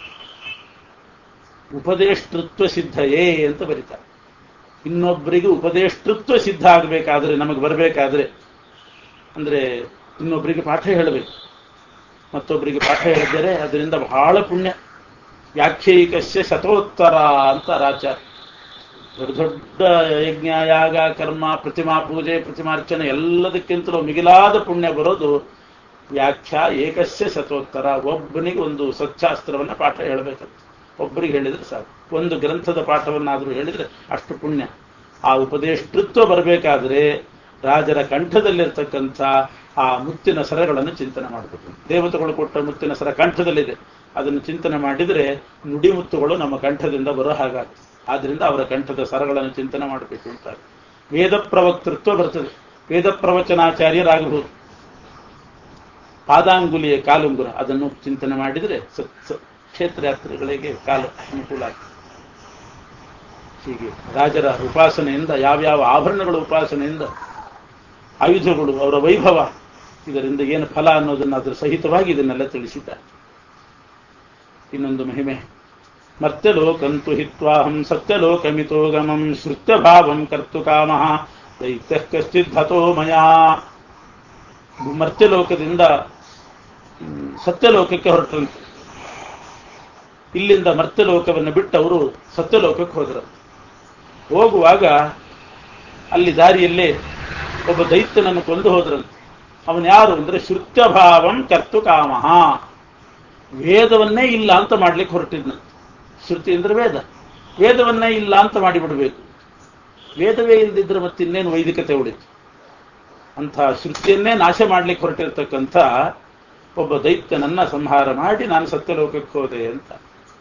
ಉಪದೇಷ್ಟೃತ್ವ ಸಿದ್ಧಯೇ ಅಂತ ಬರೀತಾರೆ ಇನ್ನೊಬ್ಬರಿಗೆ ಉಪದೇಷ್ಟೃತ್ವ ಸಿದ್ಧ ಆಗಬೇಕಾದ್ರೆ ನಮಗೆ ಬರಬೇಕಾದ್ರೆ ಅಂದ್ರೆ ಇನ್ನೊಬ್ಬರಿಗೆ ಪಾಠ ಹೇಳಬೇಕು ಮತ್ತೊಬ್ಬರಿಗೆ ಪಾಠ ಹೇಳಿದರೆ ಅದರಿಂದ ಬಹಳ ಪುಣ್ಯ ವ್ಯಾಖ್ಯೈಕಸ್ಯ ಶತೋತ್ತರ ಅಂತ ರಾಚಾರ ದೊಡ್ಡ ದೊಡ್ಡ ಯಜ್ಞ ಯಾಗ ಕರ್ಮ ಪ್ರತಿಮಾ ಪೂಜೆ ಪ್ರತಿಮಾರ್ಚನೆ ಎಲ್ಲದಕ್ಕಿಂತಲೂ ಮಿಗಿಲಾದ ಪುಣ್ಯ ಬರೋದು ವ್ಯಾಖ್ಯಾ ಏಕಸ್ಯ ಶತೋತ್ತರ ಒಬ್ಬನಿಗೆ ಒಂದು ಸತ್ಶಾಸ್ತ್ರವನ್ನ ಪಾಠ ಹೇಳಬೇಕಂತ ಒಬ್ಬರಿಗೆ ಹೇಳಿದ್ರೆ ಸಾಕು ಒಂದು ಗ್ರಂಥದ ಪಾಠವನ್ನಾದರೂ ಹೇಳಿದ್ರೆ ಅಷ್ಟು ಪುಣ್ಯ ಆ ಉಪದೇಷ್ಟೃತ್ವ ಬರಬೇಕಾದ್ರೆ ರಾಜರ ಕಂಠದಲ್ಲಿರ್ತಕ್ಕಂಥ ಆ ಮುತ್ತಿನ ಸರಗಳನ್ನು ಚಿಂತನೆ ಮಾಡಬೇಕು ದೇವತೆಗಳು ಕೊಟ್ಟ ಮುತ್ತಿನ ಸರ ಕಂಠದಲ್ಲಿದೆ ಅದನ್ನು ಚಿಂತನೆ ಮಾಡಿದರೆ ನುಡಿಮುತ್ತುಗಳು ನಮ್ಮ ಕಂಠದಿಂದ ಬರೋ ಹಾಗಾಗ್ತದೆ ಆದ್ರಿಂದ ಅವರ ಕಂಠದ ಸರಗಳನ್ನು ಚಿಂತನೆ ಮಾಡಬೇಕು ಅಂತ ವೇದ ಪ್ರವಕ್ತೃತ್ವ ಬರ್ತದೆ ವೇದ ಪ್ರವಚನಾಚಾರ್ಯರಾಗಬಹುದು ಪಾದಾಂಗುಲಿಯ ಕಾಲುಂಗುರ ಅದನ್ನು ಚಿಂತನೆ ಮಾಡಿದರೆ ಕ್ಷೇತ್ರ ಯಾತ್ರೆಗಳಿಗೆ ಕಾಲು ಅನುಕೂಲ ಆಗ್ತದೆ ಹೀಗೆ ರಾಜರ ಉಪಾಸನೆಯಿಂದ ಯಾವ್ಯಾವ ಆಭರಣಗಳ ಉಪಾಸನೆಯಿಂದ ಆಯುಧಗಳು ಅವರ ವೈಭವ ಇದರಿಂದ ಏನು ಫಲ ಅನ್ನೋದನ್ನು ಅದರ ಸಹಿತವಾಗಿ ಇದನ್ನೆಲ್ಲ ತಿಳಿಸಿದ್ದಾರೆ ಇನ್ನೊಂದು ಮಹಿಮೆ ಮರ್ತ್ಯಲೋಕಂತು ಹಿತ್ವಾಹಂ ಸತ್ಯಲೋಕಮಿತೋ ಗಮಂ ಶ್ರುತ್ಯಭಾವಂ ಕರ್ತು ಕಾಮ ದೈತ್ಯ ಕಶ್ಚಿತ್ ಹತೋ ಮಯಾ ಮರ್ತ್ಯಲೋಕದಿಂದ ಸತ್ಯಲೋಕಕ್ಕೆ ಹೊರಟ್ರಂತೆ ಇಲ್ಲಿಂದ ಮರ್ತ್ಯಲೋಕವನ್ನು ಬಿಟ್ಟು ಅವರು ಸತ್ಯಲೋಕಕ್ಕೆ ಹೋದರು ಹೋಗುವಾಗ ಅಲ್ಲಿ ದಾರಿಯಲ್ಲೇ ಒಬ್ಬ ದೈತ್ಯನನ್ನು ಕೊಂದು ಹೋದ್ರಂತೆ ಅವನು ಯಾರು ಅಂದ್ರೆ ಶ್ರುತ್ಯಭಾವಂ ಕರ್ತು ಕಾಮಃ ವೇದವನ್ನೇ ಇಲ್ಲ ಅಂತ ಮಾಡ್ಲಿಕ್ಕೆ ಹೊರಟಿದ್ನಂತೆ ಶ್ರುತಿ ಅಂದ್ರೆ ವೇದ ವೇದವನ್ನೇ ಇಲ್ಲ ಅಂತ ಮಾಡಿಬಿಡ್ಬೇಕು ವೇದವೇ ಇಲ್ಲದಿದ್ರೆ ಮತ್ತಿನ್ನೇನು ವೈದಿಕತೆ ಉಳಿತು ಅಂಥ ಶ್ರುತಿಯನ್ನೇ ನಾಶ ಮಾಡ್ಲಿಕ್ಕೆ ಹೊರಟಿರ್ತಕ್ಕಂಥ ಒಬ್ಬ ದೈತ್ಯನನ್ನ ಸಂಹಾರ ಮಾಡಿ ನಾನು ಸತ್ಯಲೋಕಕ್ಕೆ ಹೋದೆ ಅಂತ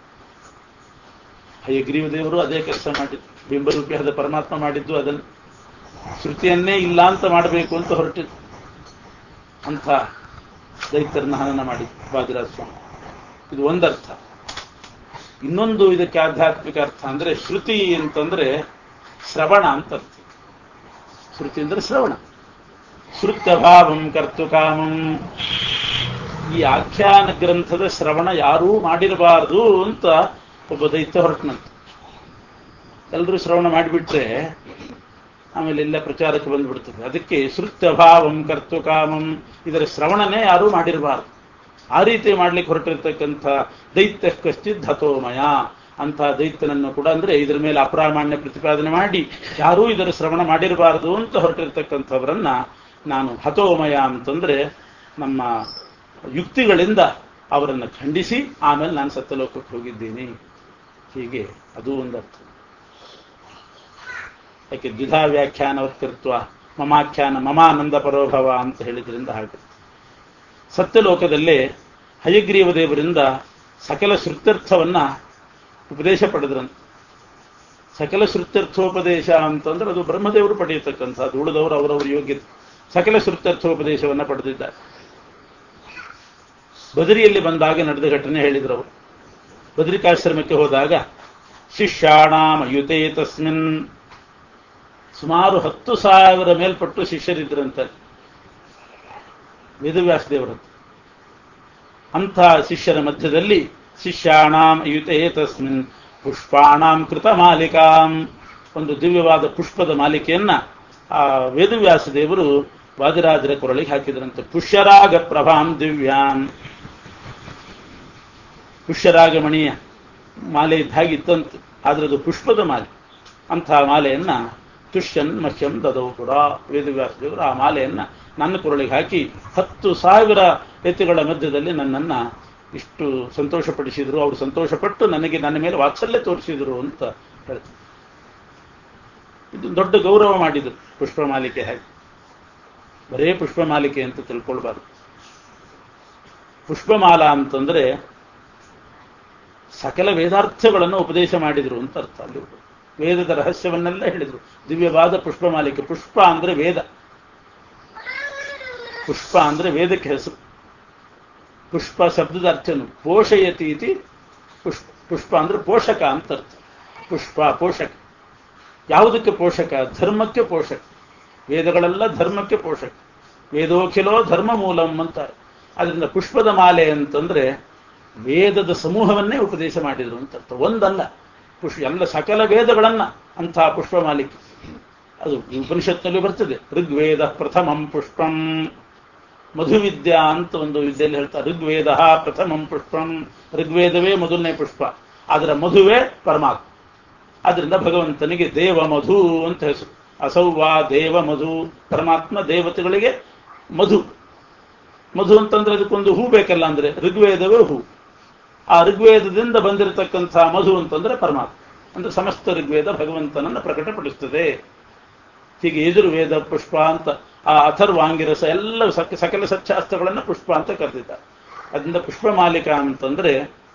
ಹಯಗ್ರೀವ ದೇವರು ಅದೇ ಕೆಲಸ ಮಾಡಿದ್ದು ಬಿಂಬರೂಪಿಯಾದ ಪರಮಾತ್ಮ ಮಾಡಿದ್ದು ಅದನ್ನು ಶ್ರುತಿಯನ್ನೇ ಇಲ್ಲ ಅಂತ ಮಾಡಬೇಕು ಅಂತ ಹೊರಟಿದ್ದು ಅಂಥ ದೈತ್ಯರನ್ನ ಹನನ ಮಾಡಿ ಬಾಜಿರಾಜ ಸ್ವಾಮಿ ಇದು ಒಂದರ್ಥ ಇನ್ನೊಂದು ಇದಕ್ಕೆ ಆಧ್ಯಾತ್ಮಿಕ ಅರ್ಥ ಅಂದ್ರೆ ಶ್ರುತಿ ಅಂತಂದ್ರೆ ಶ್ರವಣ ಅಂತ ಅರ್ಥ ಶ್ರುತಿ ಅಂದ್ರೆ ಶ್ರವಣ ಶ್ರುತ್ಯಭಾವಂ ಕರ್ತು ಕಾಮಂ ಈ ಆಖ್ಯಾನ ಗ್ರಂಥದ ಶ್ರವಣ ಯಾರೂ ಮಾಡಿರಬಾರದು ಅಂತ ಒಬ್ಬ ದೈತ್ಯ ಹೊರಟನಂತ ಎಲ್ಲರೂ ಶ್ರವಣ ಮಾಡಿಬಿಟ್ರೆ ಆಮೇಲೆ ಎಲ್ಲ ಪ್ರಚಾರಕ್ಕೆ ಬಂದ್ಬಿಡ್ತದೆ ಅದಕ್ಕೆ ಶ್ರುತ್ಯಭಾವಂ ಕರ್ತು ಕಾಮಂ ಇದರ ಶ್ರವಣನೇ ಯಾರೂ ಮಾಡಿರಬಾರದು ಆ ರೀತಿ ಮಾಡ್ಲಿಕ್ಕೆ ಹೊರಟಿರ್ತಕ್ಕಂಥ ದೈತ್ಯ ಕಶ್ಚಿತ್ ಹತೋಮಯ ಅಂತ ದೈತ್ಯನನ್ನು ಕೂಡ ಅಂದ್ರೆ ಇದರ ಮೇಲೆ ಅಪ್ರಾಮಾಣ್ಯ ಪ್ರತಿಪಾದನೆ ಮಾಡಿ ಯಾರೂ ಇದರ ಶ್ರವಣ ಮಾಡಿರಬಾರದು ಅಂತ ಹೊರಟಿರ್ತಕ್ಕಂಥವರನ್ನ ನಾನು ಹತೋಮಯ ಅಂತಂದ್ರೆ ನಮ್ಮ ಯುಕ್ತಿಗಳಿಂದ ಅವರನ್ನು ಖಂಡಿಸಿ ಆಮೇಲೆ ನಾನು ಸತ್ಯಲೋಕಕ್ಕೆ ಹೋಗಿದ್ದೀನಿ ಹೀಗೆ ಅದು ಒಂದರ್ಥ ಯಾಕೆ ದ್ವಿಧಾ ವ್ಯಾಖ್ಯಾನವತ್ಕೃತ್ವ ಮಮಾಖ್ಯಾನ ಮಮಾನಂದ ಪರೋಭವ ಅಂತ ಹೇಳಿದ್ರಿಂದ ಹಾಗೆ ಸತ್ಯಲೋಕದಲ್ಲೇ ಹಯಗ್ರೀವ ದೇವರಿಂದ ಸಕಲ ಶ್ರುತ್ಯರ್ಥವನ್ನ ಉಪದೇಶ ಪಡೆದ್ರಂತ ಸಕಲ ಶ್ರುತ್ಯರ್ಥೋಪದೇಶ ಅಂತಂದ್ರೆ ಅದು ಬ್ರಹ್ಮದೇವರು ಪಡೆಯತಕ್ಕಂಥದ್ದು ಉಳಿದವರು ಅವರವರ ಯೋಗ್ಯತೆ ಸಕಲ ಶ್ರುತ್ಯರ್ಥೋಪದೇಶವನ್ನ ಪಡೆದಿದ್ದಾರೆ ಬದರಿಯಲ್ಲಿ ಬಂದಾಗ ನಡೆದ ಘಟನೆ ಹೇಳಿದ್ರು ಅವರು ಬದರಿಕಾಶ್ರಮಕ್ಕೆ ಹೋದಾಗ ಶಿಷ್ಯಾಣಾಮ ಯುತೆ ತಸ್ಮಿನ್ ಸುಮಾರು ಹತ್ತು ಸಾವಿರ ಮೇಲ್ಪಟ್ಟು ಶಿಷ್ಯರಿದ್ರಂತೆ ವೇದವ್ಯಾಸ ದೇವರದ್ದು ಅಂಥ ಶಿಷ್ಯರ ಮಧ್ಯದಲ್ಲಿ ಶಿಷ್ಯಾಣಾಂ ಯುತೆ ತಸ್ಮಿನ್ ಪುಷ್ಪಾಣಾಂ ಕೃತ ಮಾಲಿಕಾಂ ಒಂದು ದಿವ್ಯವಾದ ಪುಷ್ಪದ ಮಾಲಿಕೆಯನ್ನ ಆ ವೇದವ್ಯಾಸ ದೇವರು ವಾದಿರಾಜರ ಕೊರಳಿಗೆ ಹಾಕಿದ್ರಂತೆ ಪುಷ್ಯರಾಗ ಪ್ರಭಾಂ ದಿವ್ಯಾಂ ಪುಷ್ಯರಾಗಮಣಿಯ ಮಾಲೆ ಇದ್ದ ಹಾಗೆ ಇತ್ತಂತೆ ಆದ್ರೆ ಅದು ಪುಷ್ಪದ ಮಾಲೆ ಅಂಥ ಮಾಲೆಯನ್ನ ತುಷ್ಯನ್ ಮಹ್ಯಂ ದದೌ ಕೂಡ ವೇದವ್ಯಾಸದೇವರು ಆ ಮಾಲೆಯನ್ನ ನನ್ನ ಕೊರಳಿಗೆ ಹಾಕಿ ಹತ್ತು ಸಾವಿರ ಎತ್ತುಗಳ ಮಧ್ಯದಲ್ಲಿ ನನ್ನನ್ನ ಇಷ್ಟು ಸಂತೋಷಪಡಿಸಿದ್ರು ಅವರು ಸಂತೋಷಪಟ್ಟು ನನಗೆ ನನ್ನ ಮೇಲೆ ವಾತ್ಸಲ್ಯ ತೋರಿಸಿದ್ರು ಅಂತ ಹೇಳ್ತಾರೆ ಇದು ದೊಡ್ಡ ಗೌರವ ಮಾಡಿದ್ರು ಪುಷ್ಪಮಾಲಿಕೆ ಹಾಗೆ ಬರೇ ಪುಷ್ಪಮಾಲಿಕೆ ಅಂತ ತಿಳ್ಕೊಳ್ಬಾರ್ದು ಪುಷ್ಪಮಾಲಾ ಅಂತಂದ್ರೆ ಸಕಲ ವೇದಾರ್ಥಗಳನ್ನು ಉಪದೇಶ ಮಾಡಿದ್ರು ಅಂತ ಅರ್ಥ ಅಲ್ಲಿ ವೇದದ ರಹಸ್ಯವನ್ನೆಲ್ಲ ಹೇಳಿದ್ರು ದಿವ್ಯವಾದ ಪುಷ್ಪಮಾಲಿಕೆ ಪುಷ್ಪ ಅಂದ್ರೆ ವೇದ ಪುಷ್ಪ ಅಂದ್ರೆ ವೇದಕ್ಕೆ ಹೆಸರು ಪುಷ್ಪ ಶಬ್ದದ ಅರ್ಥನು ಪೋಷಯತಿ ಇತಿ ಪುಷ್ಪ ಪುಷ್ಪ ಅಂದ್ರೆ ಪೋಷಕ ಅಂತ ಅರ್ಥ ಪುಷ್ಪ ಪೋಷಕ ಯಾವುದಕ್ಕೆ ಪೋಷಕ ಧರ್ಮಕ್ಕೆ ಪೋಷಕ ವೇದಗಳೆಲ್ಲ ಧರ್ಮಕ್ಕೆ ಪೋಷಕ ವೇದೋಖಿಲೋ ಧರ್ಮ ಮೂಲಂ ಅಂತಾರೆ ಅದರಿಂದ ಪುಷ್ಪದ ಮಾಲೆ ಅಂತಂದ್ರೆ ವೇದದ ಸಮೂಹವನ್ನೇ ಉಪದೇಶ ಮಾಡಿದ್ರು ಅಂತ ಅರ್ಥ ಒಂದಲ್ಲ ಪುಷ್ಪ ಎಲ್ಲ ಸಕಲ ವೇದಗಳನ್ನ ಅಂತಹ ಪುಷ್ಪ ಮಾಲಿಕೆ ಅದು ಉಪನಿಷತ್ನಲ್ಲಿ ಬರ್ತದೆ ಋಗ್ವೇದ ಪ್ರಥಮಂ ಪುಷ್ಪಂ ಮಧುವಿದ್ಯಾ ಅಂತ ಒಂದು ವಿದ್ಯೆಯಲ್ಲಿ ಹೇಳ್ತಾರೆ ಋಗ್ವೇದ ಪ್ರಥಮಂ ಪುಷ್ಪಂ ಋಗ್ವೇದವೇ ಮೊದಲನೇ ಪುಷ್ಪ ಅದರ ಮಧುವೇ ಪರಮಾತ್ಮ ಅದರಿಂದ ಭಗವಂತನಿಗೆ ದೇವ ಮಧು ಅಂತ ಹೆಸರು ಅಸೌವಾ ದೇವ ಮಧು ಪರಮಾತ್ಮ ದೇವತೆಗಳಿಗೆ ಮಧು ಮಧು ಅಂತಂದ್ರೆ ಅದಕ್ಕೊಂದು ಹೂ ಬೇಕಲ್ಲ ಅಂದ್ರೆ ಋಗ್ವೇದವೇ ಹೂ ಆ ಋಗ್ವೇದದಿಂದ ಬಂದಿರತಕ್ಕಂಥ ಮಧು ಅಂತಂದ್ರೆ ಪರಮಾತ್ಮ ಅಂದ್ರೆ ಸಮಸ್ತ ಋಗ್ವೇದ ಭಗವಂತನನ್ನು ಪ್ರಕಟಪಡಿಸ್ತದೆ ಹೀಗೆ ಯಜುರ್ವೇದ ಪುಷ್ಪ ಅಂತ ಆ ಅಥರ್ವಾಂಗಿರಸ ಎಲ್ಲ ಸಕ ಸಕಲ ಸಚ್ಚಾಸ್ತ್ರಗಳನ್ನ ಪುಷ್ಪ ಅಂತ ಕರೆದಿದ್ದಾರೆ ಅದರಿಂದ ಪುಷ್ಪಮಾಲಿಕಾ ಅಂತಂದ್ರೆ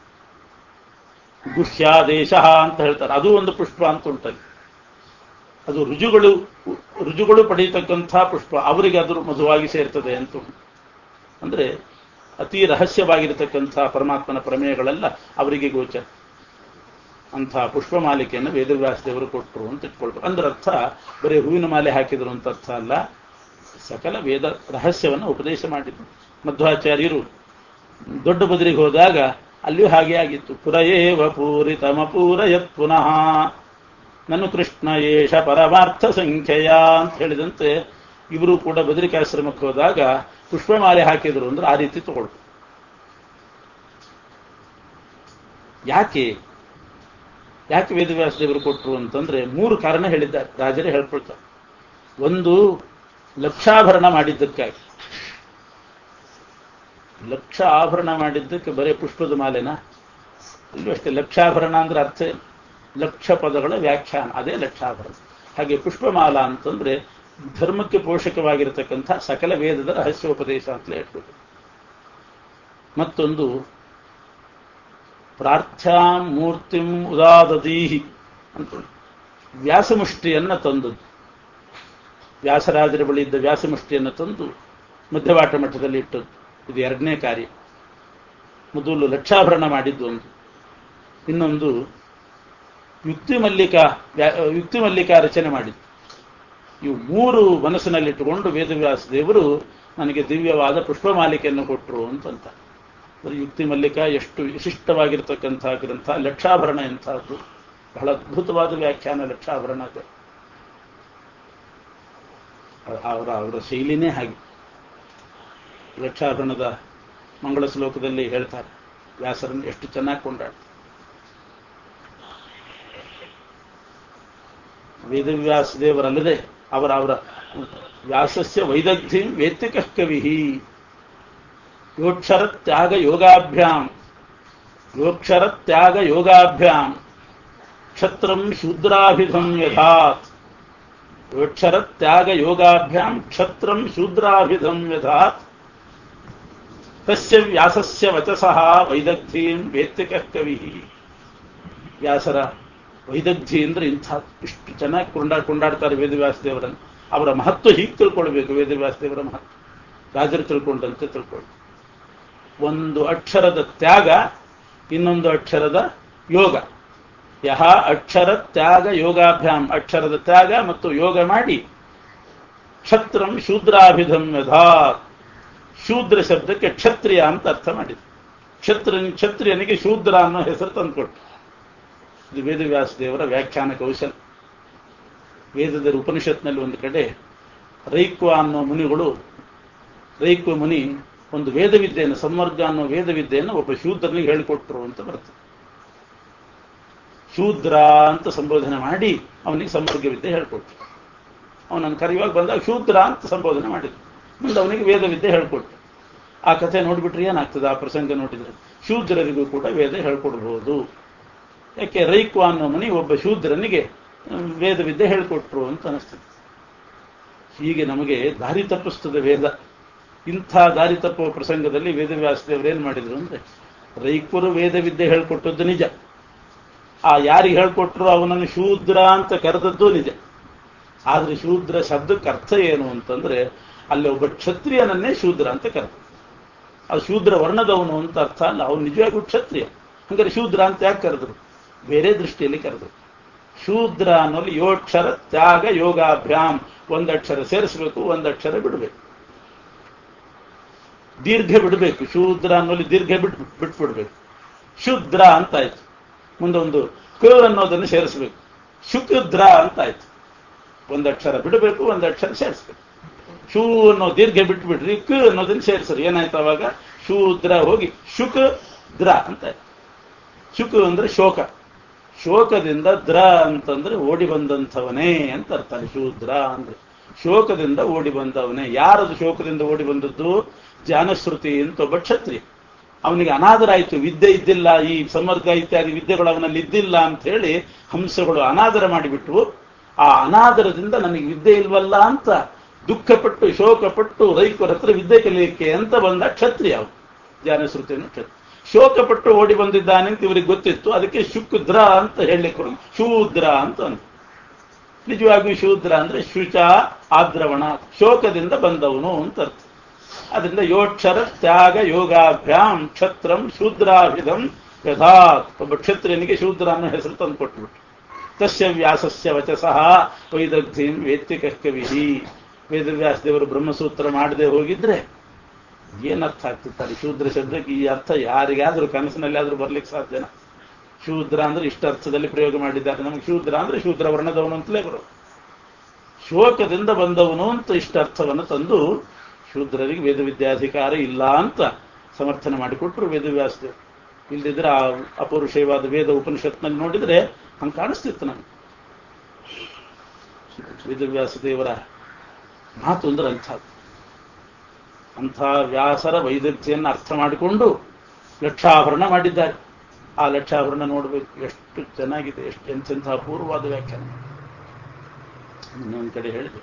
ಗುಹ್ಯಾದೇಶ ಅಂತ ಹೇಳ್ತಾರೆ ಅದು ಒಂದು ಪುಷ್ಪ ಅಂತ ಉಂಟಲ್ಲಿ ಅದು ರುಜುಗಳು ರುಜುಗಳು ಪಡೆಯತಕ್ಕಂಥ ಪುಷ್ಪ ಅವರಿಗೆ ಅದು ಮಧುವಾಗಿ ಸೇರ್ತದೆ ಅಂತ ಉಂಟು ಅಂದ್ರೆ ಅತಿ ರಹಸ್ಯವಾಗಿರತಕ್ಕಂಥ ಪರಮಾತ್ಮನ ಪ್ರಮೇಯಗಳೆಲ್ಲ ಅವರಿಗೆ ಗೋಚರ ಅಂಥ ಪುಷ್ಪಮಾಲಿಕೆಯನ್ನು ವೇದವ್ಯಾಸದೇವರು ಕೊಟ್ಟರು ಅಂತ ಇಟ್ಕೊಳ್ಬೇಕು ಅಂದ್ರೆ ಅರ್ಥ ಬರೀ ಹೂವಿನ ಮಾಲೆ ಹಾಕಿದ್ರು ಅಂತ ಅರ್ಥ ಅಲ್ಲ ಸಕಲ ವೇದ ರಹಸ್ಯವನ್ನು ಉಪದೇಶ ಮಾಡಿದ್ರು ಮಧ್ವಾಚಾರ್ಯರು ದೊಡ್ಡ ಬದರಿಗೆ ಹೋದಾಗ ಅಲ್ಲಿಯೂ ಹಾಗೆ ಆಗಿತ್ತು ಪುರಯೇವ ಪೂರಿತಮ ಪೂರಯತ್ ಪುನಃ ನನ್ನು ಕೃಷ್ಣ ಏಷ ಪರಮಾರ್ಥ ಸಂಖ್ಯೆಯ ಅಂತ ಹೇಳಿದಂತೆ ಇವರು ಕೂಡ ಬದರಿಕಾಶ್ರಮಕ್ಕೆ ಹೋದಾಗ ಪುಷ್ಪಮಾಲೆ ಹಾಕಿದ್ರು ಅಂದ್ರೆ ಆ ರೀತಿ ತಗೊಳ್ಬೇಕು ಯಾಕೆ ಯಾಕೆ ವೇದವ್ಯಾಸ ದೇವರು ಕೊಟ್ಟರು ಅಂತಂದ್ರೆ ಮೂರು ಕಾರಣ ಹೇಳಿದ್ದಾರೆ ರಾಜರೇ ಹೇಳ್ಕೊಳ್ತಾರೆ ಒಂದು ಲಕ್ಷಾಭರಣ ಮಾಡಿದ್ದಕ್ಕಾಗಿ ಲಕ್ಷ ಆಭರಣ ಮಾಡಿದ್ದಕ್ಕೆ ಬರೀ ಪುಷ್ಪದ ಮಾಲೆನ ಅಲ್ಲೂ ಅಷ್ಟೇ ಲಕ್ಷಾಭರಣ ಅಂದ್ರೆ ಅರ್ಥ ಏನು? ಲಕ್ಷ ಪದಗಳ ವ್ಯಾಖ್ಯಾನ ಅದೇ ಲಕ್ಷಾಭರಣ ಹಾಗೆ ಪುಷ್ಪಮಾಲಾ ಅಂತಂದ್ರೆ ಧರ್ಮಕ್ಕೆ ಪೋಷಕವಾಗಿರತಕ್ಕಂಥ ಸಕಲ ವೇದದ ರಹಸ್ಯೋಪದೇಶ ಅಂತಲೇ ಹೇಳ್ಬೋದು ಮತ್ತೊಂದು ಪ್ರಾರ್ಥ್ಯಾಂ ಮೂರ್ತಿಂ ಉದಾದದೀಹಿ ಅಂತ ವ್ಯಾಸಮುಷ್ಟಿಯನ್ನ ತಂದದ್ದು ವ್ಯಾಸರಾಜರ ಬಳಿ ಇದ್ದ ವ್ಯಾಸಮುಷ್ಟಿಯನ್ನು ತಂದು ಮಧ್ಯವಾಟ ಮಠದಲ್ಲಿ ಇಟ್ಟದ್ದು ಇದು ಎರಡನೇ ಕಾರ್ಯ ಮೊದಲು ಲಕ್ಷಾಭರಣ ಮಾಡಿದ್ದು ಒಂದು ಇನ್ನೊಂದು ಯುಕ್ತಿ ಮಲ್ಲಿಕ ಯುಕ್ತಿ ಮಲ್ಲಿಕ ರಚನೆ ಮಾಡಿದ್ದು ಇವು ಮೂರು ಮನಸ್ಸಿನಲ್ಲಿಟ್ಟುಕೊಂಡು ವೇದವ್ಯಾಸ ದೇವರು ನನಗೆ ದಿವ್ಯವಾದ ಪುಷ್ಪಮಾಲಿಕೆಯನ್ನು ಕೊಟ್ಟರು ಅಂತಂತ ಯುಕ್ತಿ ಮಲ್ಲಿಕ ಎಷ್ಟು ವಿಶಿಷ್ಟವಾಗಿರ್ತಕ್ಕಂಥ ಗ್ರಂಥ ಲಕ್ಷಾಭರಣ ಎಂಥದ್ದು ಬಹಳ ಅದ್ಭುತವಾದ ವ್ಯಾಖ್ಯಾನ ಲಕ್ಷಾಭರಣ ಅದು ಅವರ ಅವರ ಶೈಲಿನೇ ಹಾಗೆ ಲಕ್ಷಾಭರಣದ ಮಂಗಳ ಶ್ಲೋಕದಲ್ಲಿ ಹೇಳ್ತಾರೆ ವ್ಯಾಸರನ್ನು ಎಷ್ಟು ಚೆನ್ನಾಗಿ ಕೊಂಡಾಡ್ತಾರೆ ವೇದವ್ಯಾಸ ದೇವರಲ್ಲದೆ ಅವರ ಅವರ ವ್ಯಾಸಸ್ಯ ವೈದಗ್ಧ್ಯಂ ವೇತ್ತಿಕ ಕವಿ ಯೋಕ್ಷರ ತ್ಯಾಗ ಯೋಗಾಭ್ಯಾಂ ಯೋಕ್ಷರ ತ್ಯಾಗ ಯೋಗಾಭ್ಯಾಂ ಕ್ಷತ್ರಂ ಶೂದ್ರಾಭಿಧಂ ಯಥಾತ್ ಯೋಕ್ಷರ ತ್ಯಾಗ ಯೋಗಾಭ್ಯಾಂ ಕ್ಷತ್ರಂ ಶೂದ್ರಾಭಿಧಂ ಯಥಾತ್ ತಸ್ಯ ವ್ಯಾಸಸ್ಯ ವಚಸಃ ವೈದಗ್ಧ್ಯಂ ವೇತ್ತಿಕ ಕವಿ ವ್ಯಾಸರ ವೈದಗ್ಧಿ ಅಂದ್ರೆ ಇಂಥ ಇಷ್ಟು ಚೆನ್ನಾಗಿ ಕೊಂಡಾ ಕೊಂಡಾಡ್ತಾರೆ ವೇದವ್ಯಾಸ ದೇವರನ್ನು ಅವರ ಮಹತ್ವ ಹೀಗೆ ತಿಳ್ಕೊಳ್ಬೇಕು ವೇದವ್ಯಾಸ ದೇವರ ಮಹತ್ವ ರಾಜರು ತಿಳ್ಕೊಂಡಂತೆ ತಿಳ್ಕೊಳ್ಳಿ ಒಂದು ಅಕ್ಷರದ ತ್ಯಾಗ ಇನ್ನೊಂದು ಅಕ್ಷರದ ಯೋಗ ಯಹ ಅಕ್ಷರ ತ್ಯಾಗ ಯೋಗಾಭ್ಯಾಮ್ ಅಕ್ಷರದ ತ್ಯಾಗ ಮತ್ತು ಯೋಗ ಮಾಡಿ ಕ್ಷತ್ರಂ ಶೂದ್ರಾಭಿಧಂ ಯಥಾ ಶೂದ್ರ ಶಬ್ದಕ್ಕೆ ಕ್ಷತ್ರಿಯ ಅಂತ ಅರ್ಥ ಮಾಡಿದ್ರು ಕ್ಷತ್ರ ಕ್ಷತ್ರಿಯನಿಗೆ ಶೂದ್ರ ಅನ್ನೋ ಹೆಸರು ತಂದುಕೊಟ್ಟು ಇದು ವೇದವ್ಯಾಸ ದೇವರ ವ್ಯಾಖ್ಯಾನ ಕೌಶಲ ವೇದದ ಉಪನಿಷತ್ನಲ್ಲಿ ಒಂದು ಕಡೆ ರೈಕ್ವ ಅನ್ನೋ ಮುನಿಗಳು ರೈಕ್ವ ಮುನಿ ಒಂದು ವೇದವಿದ್ಯೆಯನ್ನು ಸಂವರ್ಗ ಅನ್ನೋ ವೇದವಿದ್ಯೆಯನ್ನು ಒಬ್ಬ ಶೂದ್ರನಿಗೆ ಹೇಳಿಕೊಟ್ರು ಅಂತ ಬರ್ತದೆ ಶೂದ್ರ ಅಂತ ಸಂಬೋಧನೆ ಮಾಡಿ ಅವನಿಗೆ ಸಂವರ್ಗ ವಿದ್ಯೆ ಹೇಳಿಕೊಟ್ರು ಅವನನ್ನು ಕರೆಯುವಾಗ ಬಂದಾಗ ಶೂದ್ರ ಅಂತ ಸಂಬೋಧನೆ ಮಾಡಿದ್ರು ಮುಂದೆ ಅವನಿಗೆ ವೇದ ವಿದ್ಯೆ ಹೇಳ್ಕೊಟ್ಟು ಆ ಕಥೆ ನೋಡ್ಬಿಟ್ರೆ ಏನಾಗ್ತದೆ ಆ ಪ್ರಸಂಗ ನೋಡಿದ್ರೆ ಶೂದ್ರರಿಗೂ ಕೂಡ ವೇದ ಹೇಳ್ಕೊಡ್ಬೋದು ಯಾಕೆ ರೈಕ್ವ ಅನ್ನೋ ಮನಿ ಒಬ್ಬ ಶೂದ್ರನಿಗೆ ಹ್ಮ್, ವೇದ ವಿದ್ಯೆ ಹೇಳ್ಕೊಟ್ರು ಅಂತ ಅನಿಸ್ತದೆ ಹೀಗೆ ನಮಗೆ ದಾರಿ ತಪ್ಪಿಸ್ತದೆ ವೇದ ಇಂಥ ದಾರಿ ತಪ್ಪುವ ಪ್ರಸಂಗದಲ್ಲಿ ವೇದವ್ಯಾಸದೇವರು ಏನ್ ಮಾಡಿದ್ರು ಅಂದ್ರೆ ರೈಕರು ವೇದ ವಿದ್ಯೆ ಹೇಳ್ಕೊಟ್ಟದ್ದು ನಿಜ ಆ ಯಾರಿಗೆ ಹೇಳ್ಕೊಟ್ರು ಅವನನ್ನು ಶೂದ್ರ ಅಂತ ಕರೆದದ್ದು ನಿಜ ಆದ್ರೆ ಶೂದ್ರ ಶಬ್ದಕ್ಕೆ ಅರ್ಥ ಏನು ಅಂತಂದ್ರೆ ಅಲ್ಲಿ ಒಬ್ಬ ಕ್ಷತ್ರಿಯನನ್ನೇ ಶೂದ್ರ ಅಂತ ಕರೆದ ಅದು ಶೂದ್ರ ವರ್ಣದವನು ಅಂತ ಅರ್ಥ ಅಲ್ಲ ಅವನು ನಿಜವಾಗೂ ಕ್ಷತ್ರಿಯ ಹಂಗಾರೆ ಶೂದ್ರ ಅಂತ ಯಾಕೆ ಕರೆದ್ರು ಬೇರೆ ದೃಷ್ಟಿಯಲ್ಲಿ ಕರೆದ್ರು ಶೂದ್ರ ಅನ್ನೋಲ್ಲಿ ಯೋಕ್ಷರ ತ್ಯಾಗ ಯೋಗಾಭ್ಯಾಮ್ ಒಂದಕ್ಷರ ಸೇರಿಸಬೇಕು ಒಂದಕ್ಷರ ಬಿಡಬೇಕು ದೀರ್ಘ ಬಿಡಬೇಕು ಶೂದ್ರ ಅನ್ನೋಲ್ಲಿ ದೀರ್ಘ ಬಿಟ್ ಬಿಟ್ಬಿಡ್ಬೇಕು ಶುದ್ರ ಅಂತ ಆಯ್ತು ಮುಂದೆ ಒಂದು ಕ ಅನ್ನೋದನ್ನು ಸೇರಿಸಬೇಕು ಶುಕ್ದ್ರ ಅಂತ ಆಯ್ತು ಒಂದಕ್ಷರ ಬಿಡಬೇಕು ಒಂದಕ್ಷರ ಸೇರಿಸ್ಬೇಕು ಶೂ ಅನ್ನೋ ದೀರ್ಘ ಬಿಟ್ಬಿಡ್ರಿ ಕ ಅನ್ನೋದನ್ನ ಸೇರಿಸ್ರಿ ಏನಾಯ್ತು ಅವಾಗ ಶೂದ್ರ ಹೋಗಿ ಶುಕ್ ದ್ರ ಅಂತ ಆಯ್ತು ಶುಕ್ ಅಂದ್ರೆ ಶೋಕ ಶೋಕದಿಂದ ದ್ರ ಅಂತಂದ್ರೆ ಓಡಿ ಬಂದಂಥವನೇ ಅಂತ ಅರ್ಥ ಅಲ್ಲಿ ಶೂದ್ರ ಅಂದ್ರೆ ಶೋಕದಿಂದ ಓಡಿ ಬಂದವನೇ ಯಾರದು ಶೋಕದಿಂದ ಓಡಿ ಬಂದದ್ದು ಜಾನಶ್ರುತಿ ಅಂತ ಒಬ್ಬ ಕ್ಷತ್ರಿಯ ಅವನಿಗೆ ಅನಾದರ ಆಯ್ತು ವಿದ್ಯೆ ಇದ್ದಿಲ್ಲ ಈ ಸಮರ್ಗ ಇತ್ಯಾದಿ ವಿದ್ಯೆಗಳು ಅವನಲ್ಲಿ ಇದ್ದಿಲ್ಲ ಅಂತ ಹೇಳಿ ಹಂಸಗಳು ಅನಾದರ ಮಾಡಿಬಿಟ್ಟು ಆ ಅನಾದರದಿಂದ ನನಗೆ ವಿದ್ಯೆ ಇಲ್ವಲ್ಲ ಅಂತ ದುಃಖಪಟ್ಟು ಶೋಕಪಟ್ಟು ರೈತರ ಹತ್ರ ವಿದ್ಯೆ ಕಲಿಯಕ್ಕೆ ಅಂತ ಬಂದ ಕ್ಷತ್ರಿಯ ಅವನು ಜಾನಶ್ರುತಿಯನ್ನು ಕ್ಷತ್ರಿಯ ಶೋಕಪಟ್ಟು ಓಡಿ ಬಂದಿದ್ದಾನೆ ಅಂತ ಇವರಿಗೆ ಗೊತ್ತಿತ್ತು ಅದಕ್ಕೆ ಶುಕ್ದ್ರ ಅಂತ ಹೇಳಲಿಕ್ಕೆ ಹೋಗಿ ಶೂದ್ರ ಅಂತ ಅಂದ್ರು. ನಿಜವಾಗಿಯೂ ಶೂದ್ರ ಅಂದ್ರೆ ಶುಚ ಆದ್ರವಣ ಶೋಕದಿಂದ ಬಂದವನು ಅಂತ ಅರ್ಥ ಅದರಿಂದ ಯೋಕ್ಷರ ತ್ಯಾಗ ಯೋಗಾಭ್ಯಾಂ ಕ್ಷತ್ರಂ ಶೂದ್ರಾಭಿಧಂ ಯಥಾತ್ ಒಬ್ಬ ಕ್ಷತ್ರಿಯನಿಗೆ ಶೂದ್ರ ಅನ್ನೋ ಹೆಸರು ತಂದು ಕೊಟ್ಬಿಟ್ಟು ತಸ್ಯ ವ್ಯಾಸಸ್ಯ ವಚಸಃ ವೈದಗ್ಧಿಂ ವೇತ್ತಿಕ ಕವಿಹಿ ವೇದವ್ಯಾಸ ದೇವರು ಬ್ರಹ್ಮಸೂತ್ರ ಮಾಡದೆ ಹೋಗಿದ್ರೆ ಏನರ್ಥ ಆಗ್ತಿರ್ತಾರೆ ಶೂದ್ರ ಶಬ್ದಕ್ಕೆ ಈ ಅರ್ಥ ಯಾರಿಗಾದ್ರೂ ಕನಸಿನಲ್ಲಿ ಆದ್ರೂ ಬರ್ಲಿಕ್ಕೆ ಸಾಧ್ಯನಾ ಶೂದ್ರ ಅಂದ್ರೆ ಇಷ್ಟ ಅರ್ಥದಲ್ಲಿ ಪ್ರಯೋಗ ಮಾಡಿದ್ದಾರೆ ನಮಗೆ ಶೂದ್ರ ಅಂದ್ರೆ ಶೂದ್ರ ವರ್ಣದವನು ಅಂತಲೇ ಬರೋದು ಶೋಕದಿಂದ ಬಂದವನು ಅಂತ ಇಷ್ಟ ಅರ್ಥವನ್ನು ತಂದು ಶೂದ್ರರಿಗೆ ವೇದ ವಿದ್ಯಾಧಿಕಾರ ಇಲ್ಲ ಅಂತ ಸಮರ್ಥನೆ ಮಾಡಿಕೊಟ್ರು ವೇದವ್ಯಾಸದೇವರು ಇಲ್ದಿದ್ರೆ ಆ ಅಪೌರುಷಯವಾದ ವೇದ ಉಪನಿಷತ್ನಲ್ಲಿ ನೋಡಿದ್ರೆ ಹಂಗೆ ಕಾಣಿಸ್ತಿತ್ತು ನಮ್ಗೆ ವೇದವ್ಯಾಸ ದೇವರ ಮಾತು ಅಂದ್ರೆ ಅಂಥದ್ದು ಅಂಥ ವ್ಯಾಸರ ವೈದಗ್ಧ್ಯವನ್ನು ಅರ್ಥ ಮಾಡಿಕೊಂಡು ಲಕ್ಷಾಭರಣ ಮಾಡಿದ್ದಾರೆ ಆ ಲಕ್ಷಾಭರಣ ನೋಡಬೇಕು ಎಷ್ಟು ಚೆನ್ನಾಗಿದೆ ಎಷ್ಟು ಎಂತೆಂಥ ಅಪೂರ್ವವಾದ ವ್ಯಾಖ್ಯಾನ ಇನ್ನೊಂದು ಕಡೆ ಹೇಳಿದೆ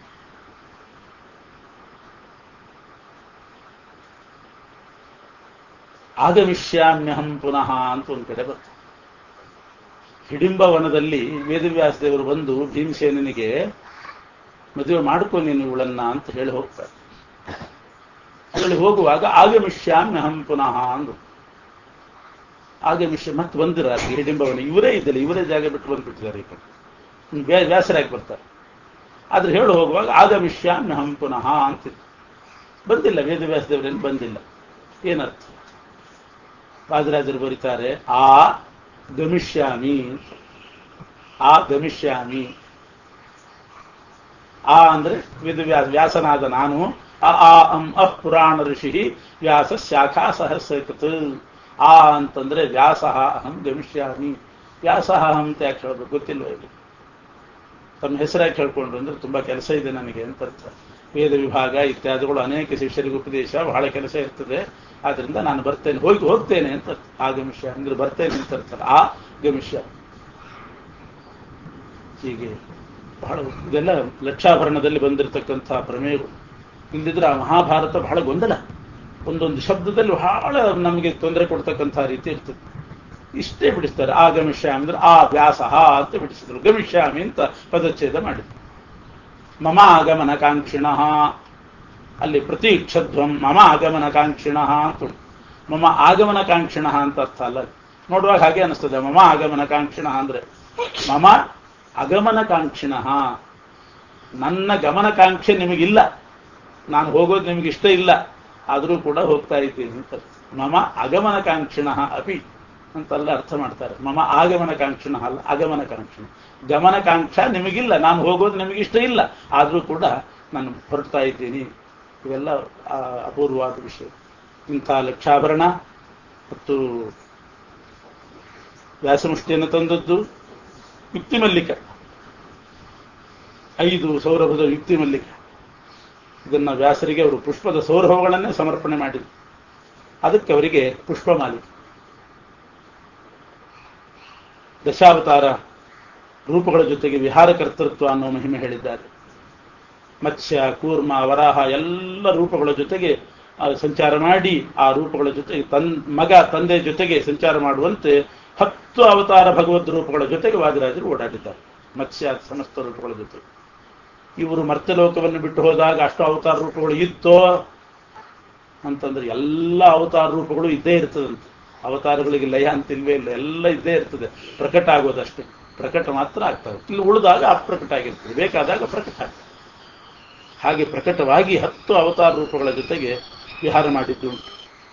ಆಗಮಿಷ್ಯಾಮ್ಯಹಂ ಪುನಃ ಅಂತ ಒಂದು ಕಡೆ ಬರ್ತದೆ ಹಿಡಿಂಬವನದಲ್ಲಿ ವೇದವ್ಯಾಸ ದೇವರು ಬಂದು ಭೀಮಸೇನಿಗೆ ಮದುವೆ ಮಾಡ್ಕೊ ನೀನು ಇವಳನ್ನ ಅಂತ ಹೇಳಿ ಹೋಗ್ತಾರೆ ಹೇಳಿ ಹೋಗುವಾಗ ಆಗಮಿಷ್ಯಾಮ್ಯಹಂ ಪುನಃ ಅಂದು ಆಗಮಿಷ್ಯ ಮತ್ತೆ ಬಂದಿರ ಹಿಡಿಂಬವನ ಇವರೇ ಇದ್ದಿಲ್ಲ ಇವರೇ ಜಾಗ ಬಿಟ್ಟು ಬಂದ್ಬಿಟ್ಟಿದ್ದಾರೆ ಈ ಕಡೆ ವ್ಯಾ- ವ್ಯಾಸರಾಗಿ ಬರ್ತಾರೆ ಆದ್ರೆ ಹೇಳಿ ಹೋಗುವಾಗ ಆಗಮಿಷ್ಯಾಮ್ಯಹಂ ಪುನಃ ಅಂತಿದ್ರು ಬಂದಿಲ್ಲ ವೇದವ್ಯಾಸ ದೇವರೇನು ಬಂದಿಲ್ಲ ಏನರ್ಥ ವಾದರಾಜರು ಬರೀತಾರೆ ಆ ಗಮಿಷ್ಯಾಮಿ ಆ ಗಮಿಷ್ಯಾಮಿ ಆ ಅಂದ್ರೆ ವೇದವ್ಯಾಸ ವ್ಯಾಸನಾದ ನಾನು ಅ ಆ ಅಂ ಅ ಪುರಾಣ ಋಷಿ ವ್ಯಾಸ ಶಾಖಾ ಸಹಸ್ರಕೃತ್ ಆ ಅಂತಂದ್ರೆ ವ್ಯಾಸ ಅಹಂ ಗಮಿಷ್ಯಾಮಿ ವ್ಯಾಸ ಅಹಂ ಅಂತ ಯಾಕೆ ಹೇಳ್ಬೇಕು ಗೊತ್ತಿಲ್ವ ಇಲ್ಲಿ ತಮ್ಮ ಹೆಸರಾಗಿ ಕೇಳ್ಕೊಂಡ್ರು ಅಂದ್ರೆ ತುಂಬಾ ಕೆಲಸ ಇದೆ ನನಗೆ ಅಂತ ಅರ್ಥ ವೇದ ವಿಭಾಗ ಇತ್ಯಾದಿಗಳು ಅನೇಕ ಶಿಷ್ಯರಿಗೆ ಉಪದೇಶ ಬಹಳ ಕೆಲಸ ಇರ್ತದೆ ಆದ್ರಿಂದ ನಾನು ಬರ್ತೇನೆ ಹೋಗಿ ಹೋಗ್ತೇನೆ ಅಂತ ಅರ್ಥ. ಆಗಮಿಷ್ಯ ಅಂದ್ರೆ ಬರ್ತೇನೆ ಅಂತ ಅರ್ಥ ಆ ಗಮಿಷ್ಯ ಹೀಗೆ ಬಹಳ ಇದೆಲ್ಲ ಲಕ್ಷಾಭರಣದಲ್ಲಿ ಬಂದಿರತಕ್ಕಂಥ ಪ್ರಮೇಯಗಳು ಇಲ್ದಿದ್ರೆ ಆ ಮಹಾಭಾರತ ಬಹಳ ಗೊಂದಲ ಒಂದೊಂದು ಶಬ್ದದಲ್ಲಿ ಬಹಳ ನಮಗೆ ತೊಂದರೆ ಕೊಡ್ತಕ್ಕಂಥ ರೀತಿ ಇರ್ತದೆ ಇಷ್ಟೇ ಬಿಡಿಸ್ತಾರೆ ಆ ಗಮಿಷ್ಯಾಮಿ ಅಂದ್ರೆ ಆ ವ್ಯಾಸ ಅಂತ ಬಿಡಿಸಿದ್ರು ಗಮಿಷ್ಯಾಮಿ ಅಂತ ಪದಚ್ಛೇದ ಮಾಡಿದ್ರು ಮಮ ಆಗಮನ ಕಾಂಕ್ಷಿಣ ಅಲ್ಲಿ ಪ್ರತೀಕ್ಷಧ್ವಂ ಮಮ ಆಗಮನ ಕಾಂಕ್ಷಿಣ ಅಂತ ಉಂಟು. ಮಮ ಆಗಮನ ಕಾಂಕ್ಷಿಣ ಅಂತ ಅರ್ಥ ಅಲ್ಲ ನೋಡುವಾಗ ಹಾಗೆ ಅನಿಸ್ತದೆ ಮಮ ಆಗಮನ ಕಾಂಕ್ಷಿಣ ಅಂದ್ರೆ ಮಮ ಅಗಮನ ಕಾಂಕ್ಷಿಣ ನನ್ನ ಗಮನಕಾಂಕ್ಷೆ ನಿಮಗಿಲ್ಲ ನಾನು ಹೋಗೋದು ನಿಮಗೆ ಇಷ್ಟ ಇಲ್ಲ ಆದರೂ ಕೂಡ ಹೋಗ್ತಾ ಇದ್ದೀನಿ ಅಂತ ಮಮ ಆಗಮನ ಕಾಂಕ್ಷಿಣ ಅಪಿ ಅಂತೆಲ್ಲ ಅರ್ಥ ಮಾಡ್ತಾರೆ ಮಮ ಆಗಮನ ಕಾಂಕ್ಷಿಣ ಅಲ್ಲ ಆಗಮನ ಕಾಂಕ್ಷಿಣ ಗಮನಕಾಂಕ್ಷ ನಿಮಗಿಲ್ಲ ನಾನು ಹೋಗೋದು ನಿಮಗೆ ಇಷ್ಟ ಇಲ್ಲ ಆದರೂ ಕೂಡ ನಾನು ಹೊರಡ್ತಾ ಇದ್ದೀನಿ ಇವೆಲ್ಲ ಆ, ಅಪೂರ್ವವಾದ ವಿಷಯ ಇಂಥ ಲಕ್ಷಾಭರಣ ಮತ್ತು ವ್ಯಾಸಮುಷ್ಟಿಯನ್ನು ತಂದದ್ದು ಯುಕ್ತಿ ಮಲ್ಲಿಕ ಐದು ಸೌರಭದ ಯುಕ್ತಿ ಮಲ್ಲಿಗೆ ಇದನ್ನ ವ್ಯಾಸರಿಗೆ ಅವರು ಪುಷ್ಪದ ಸೌರಭಗಳನ್ನೇ ಸಮರ್ಪಣೆ ಮಾಡಿದರು ಅದಕ್ಕೆ ಅವರಿಗೆ ಪುಷ್ಪಮಾಲಿಕೆ ದಶಾವತಾರ ರೂಪಗಳ ಜೊತೆಗೆ ವಿಹಾರ ಕರ್ತೃತ್ವ ಅನ್ನೋ ಮಹಿಮೆ ಹೇಳಿದ್ದಾರೆ ಮತ್ಸ್ಯ ಕೂರ್ಮ ವರಾಹ ಎಲ್ಲ ರೂಪಗಳ ಜೊತೆಗೆ ಆ, ಸಂಚಾರ ಮಾಡಿ ಆ ರೂಪಗಳ ಜೊತೆಗೆ ತನ್ ಮಗ ತಂದೆ ಜೊತೆಗೆ ಸಂಚಾರ ಮಾಡುವಂತೆ ಹತ್ತು ಅವತಾರ ಭಗವದ್ ರೂಪಗಳ ಜೊತೆಗೆ ವಾದಿರಾಜರು ಓಡಾಡಿದ್ದಾರೆ ಮತ್ಸ್ಯ ಸಮಸ್ತ ರೂಪಗಳ ಜೊತೆಗೆ ಇವರು ಮರ್ತ್ಯಲೋಕವನ್ನು ಬಿಟ್ಟು ಹೋದಾಗ ಅಷ್ಟು ಅವತಾರ ರೂಪಗಳು ಇತ್ತೋ ಅಂತಂದ್ರೆ ಎಲ್ಲ ಅವತಾರ ರೂಪಗಳು ಇದ್ದೇ ಇರ್ತದಂತೆ ಅವತಾರಗಳಿಗೆ ಲಯ ಅಂತ ಇಲ್ವೇ ಇಲ್ಲ ಎಲ್ಲ ಇದ್ದೇ ಇರ್ತದೆ ಪ್ರಕಟ ಆಗೋದಷ್ಟೇ ಪ್ರಕಟ ಮಾತ್ರ ಆಗ್ತವೆ ಇಲ್ಲಿ ಉಳಿದಾಗ ಅಪ್ರಕಟ ಆಗಿರ್ತದೆ ಬೇಕಾದಾಗ ಪ್ರಕಟ ಆಗ್ತದೆ ಹಾಗೆ ಪ್ರಕಟವಾಗಿ ಹತ್ತು ಅವತಾರ ರೂಪಗಳ ಜೊತೆಗೆ ವಿಹಾರ ಮಾಡಿದ್ದು ಉಂಟು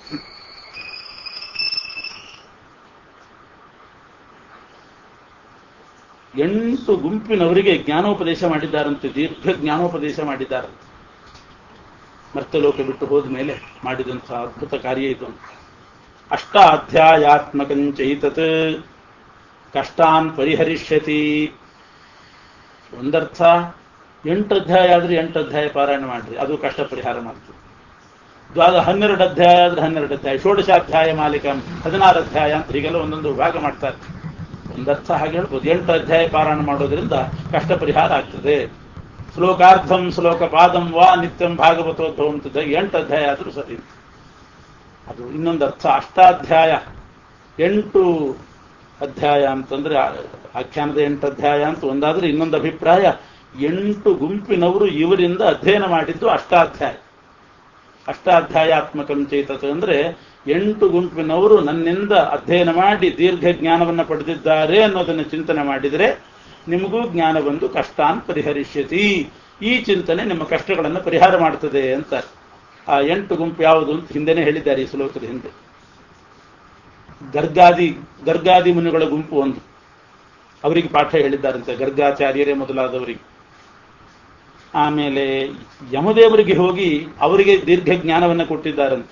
ಎಂಟು ಗುಂಪಿನವರಿಗೆ ಜ್ಞಾನೋಪದೇಶ ಮಾಡಿದ್ದಾರಂತೆ ದೀರ್ಘ ಜ್ಞಾನೋಪದೇಶ ಮಾಡಿದ್ದಾರಂತೆ ಮರ್ತಲೋಕ ಬಿಟ್ಟು ಹೋದ ಮೇಲೆ ಮಾಡಿದಂತಹ ಅದ್ಭುತ ಕಾರ್ಯ ಇದು ಅಷ್ಟಾಧ್ಯಾಯಾತ್ಮಕಂಚೈತತ್ ಕಷ್ಟಾನ್ ಪರಿಹರಿಷ್ಯತಿ ಒಂದರ್ಥ ಎಂಟು ಅಧ್ಯಾಯ ಆದ್ರೆ ಎಂಟು ಅಧ್ಯಾಯ ಪಾರಾಯಣ ಮಾಡ್ರಿ ಅದು ಕಷ್ಟ ಪರಿಹಾರ ಮಾಡ್ತೀವಿ ದ್ವಾದ ಹನ್ನೆರಡು ಅಧ್ಯಾಯ ಆದ್ರೆ ಹನ್ನೆರಡು ಅಧ್ಯಾಯ ಷೋಡಶಾಧ್ಯಾಯ ಮಾಲಿಕ ಹದಿನಾರು ಅಧ್ಯಾಯ ಅಂತ ಹೀಗೆಲ್ಲ ಒಂದೊಂದು ಭಾಗ ಮಾಡ್ತಾರೆ ಒಂದರ್ಥ ಹಾಗೆ ಹೇಳ್ಬೋದು ಎಂಟು ಅಧ್ಯಾಯ ಪಾರಾಯಣ ಮಾಡೋದ್ರಿಂದ ಕಷ್ಟ ಪರಿಹಾರ ಆಗ್ತದೆ ಶ್ಲೋಕಾರ್ಧಂ ಶ್ಲೋಕ ಪಾದಂ ವಾ ನಿತ್ಯಂ ಭಾಗವತೋದ್ಭವ ಅಂತಿದ್ದ ಎಂಟು ಅಧ್ಯಾಯ ಆದ್ರೂ ಸರಿ ಅದು ಇನ್ನೊಂದು ಅರ್ಥ ಅಷ್ಟಾಧ್ಯಾಯ ಎಂಟು ಅಧ್ಯಾಯ ಅಂತಂದ್ರೆ ಆ- ಆಖ್ಯಾನದ ಎಂಟು ಅಧ್ಯಾಯ ಅಂತ ಒಂದಾದ್ರೆ ಇನ್ನೊಂದು ಅಭಿಪ್ರಾಯ ಎಂಟು ಗುಂಪಿನವರು ಇವರಿಂದ ಅಧ್ಯಯನ ಮಾಡಿದ್ದು ಅಷ್ಟಾಧ್ಯಾಯ ಅಷ್ಟಾಧ್ಯಾಯಾತ್ಮಕಂ ಚೇತತ ಅಂದ್ರೆ ಎಂಟು ಗುಂಪಿನವರು ನನ್ನಿಂದ ಅಧ್ಯಯನ ಮಾಡಿ ದೀರ್ಘ ಜ್ಞಾನವನ್ನು ಪಡೆದಿದ್ದಾರೆ ಅನ್ನೋದನ್ನು ಚಿಂತನೆ ಮಾಡಿದರೆ ನಿಮಗೂ ಜ್ಞಾನ ಬಂದು ಕಷ್ಟಾನ್ ಪರಿಹರಿಷ್ಯತಿ ಈ ಚಿಂತನೆ ನಿಮ್ಮ ಕಷ್ಟಗಳನ್ನು ಪರಿಹಾರ ಮಾಡ್ತದೆ ಅಂತ ಆ ಎಂಟು ಗುಂಪು ಯಾವುದು ಅಂತ ಹಿಂದೆನೇ ಹೇಳಿದ್ದಾರೆ ಈ ಶ್ಲೋಕದ ಹಿಂದೆ ಗರ್ಗಾದಿ ಗರ್ಗಾದಿ ಮುನಿಗಳ ಗುಂಪು ಒಂದು ಅವರಿಗೆ ಪಾಠ ಹೇಳಿದ್ದಾರಂತೆ ಗರ್ಗಾಚಾರ್ಯರೇ ಮೊದಲಾದವರಿಗೆ ಆಮೇಲೆ ಯಮದೇವರಿಗೆ ಹೋಗಿ ಅವರಿಗೆ ದೀರ್ಘ ಜ್ಞಾನವನ್ನು ಕೊಟ್ಟಿದ್ದಾರಂತೆ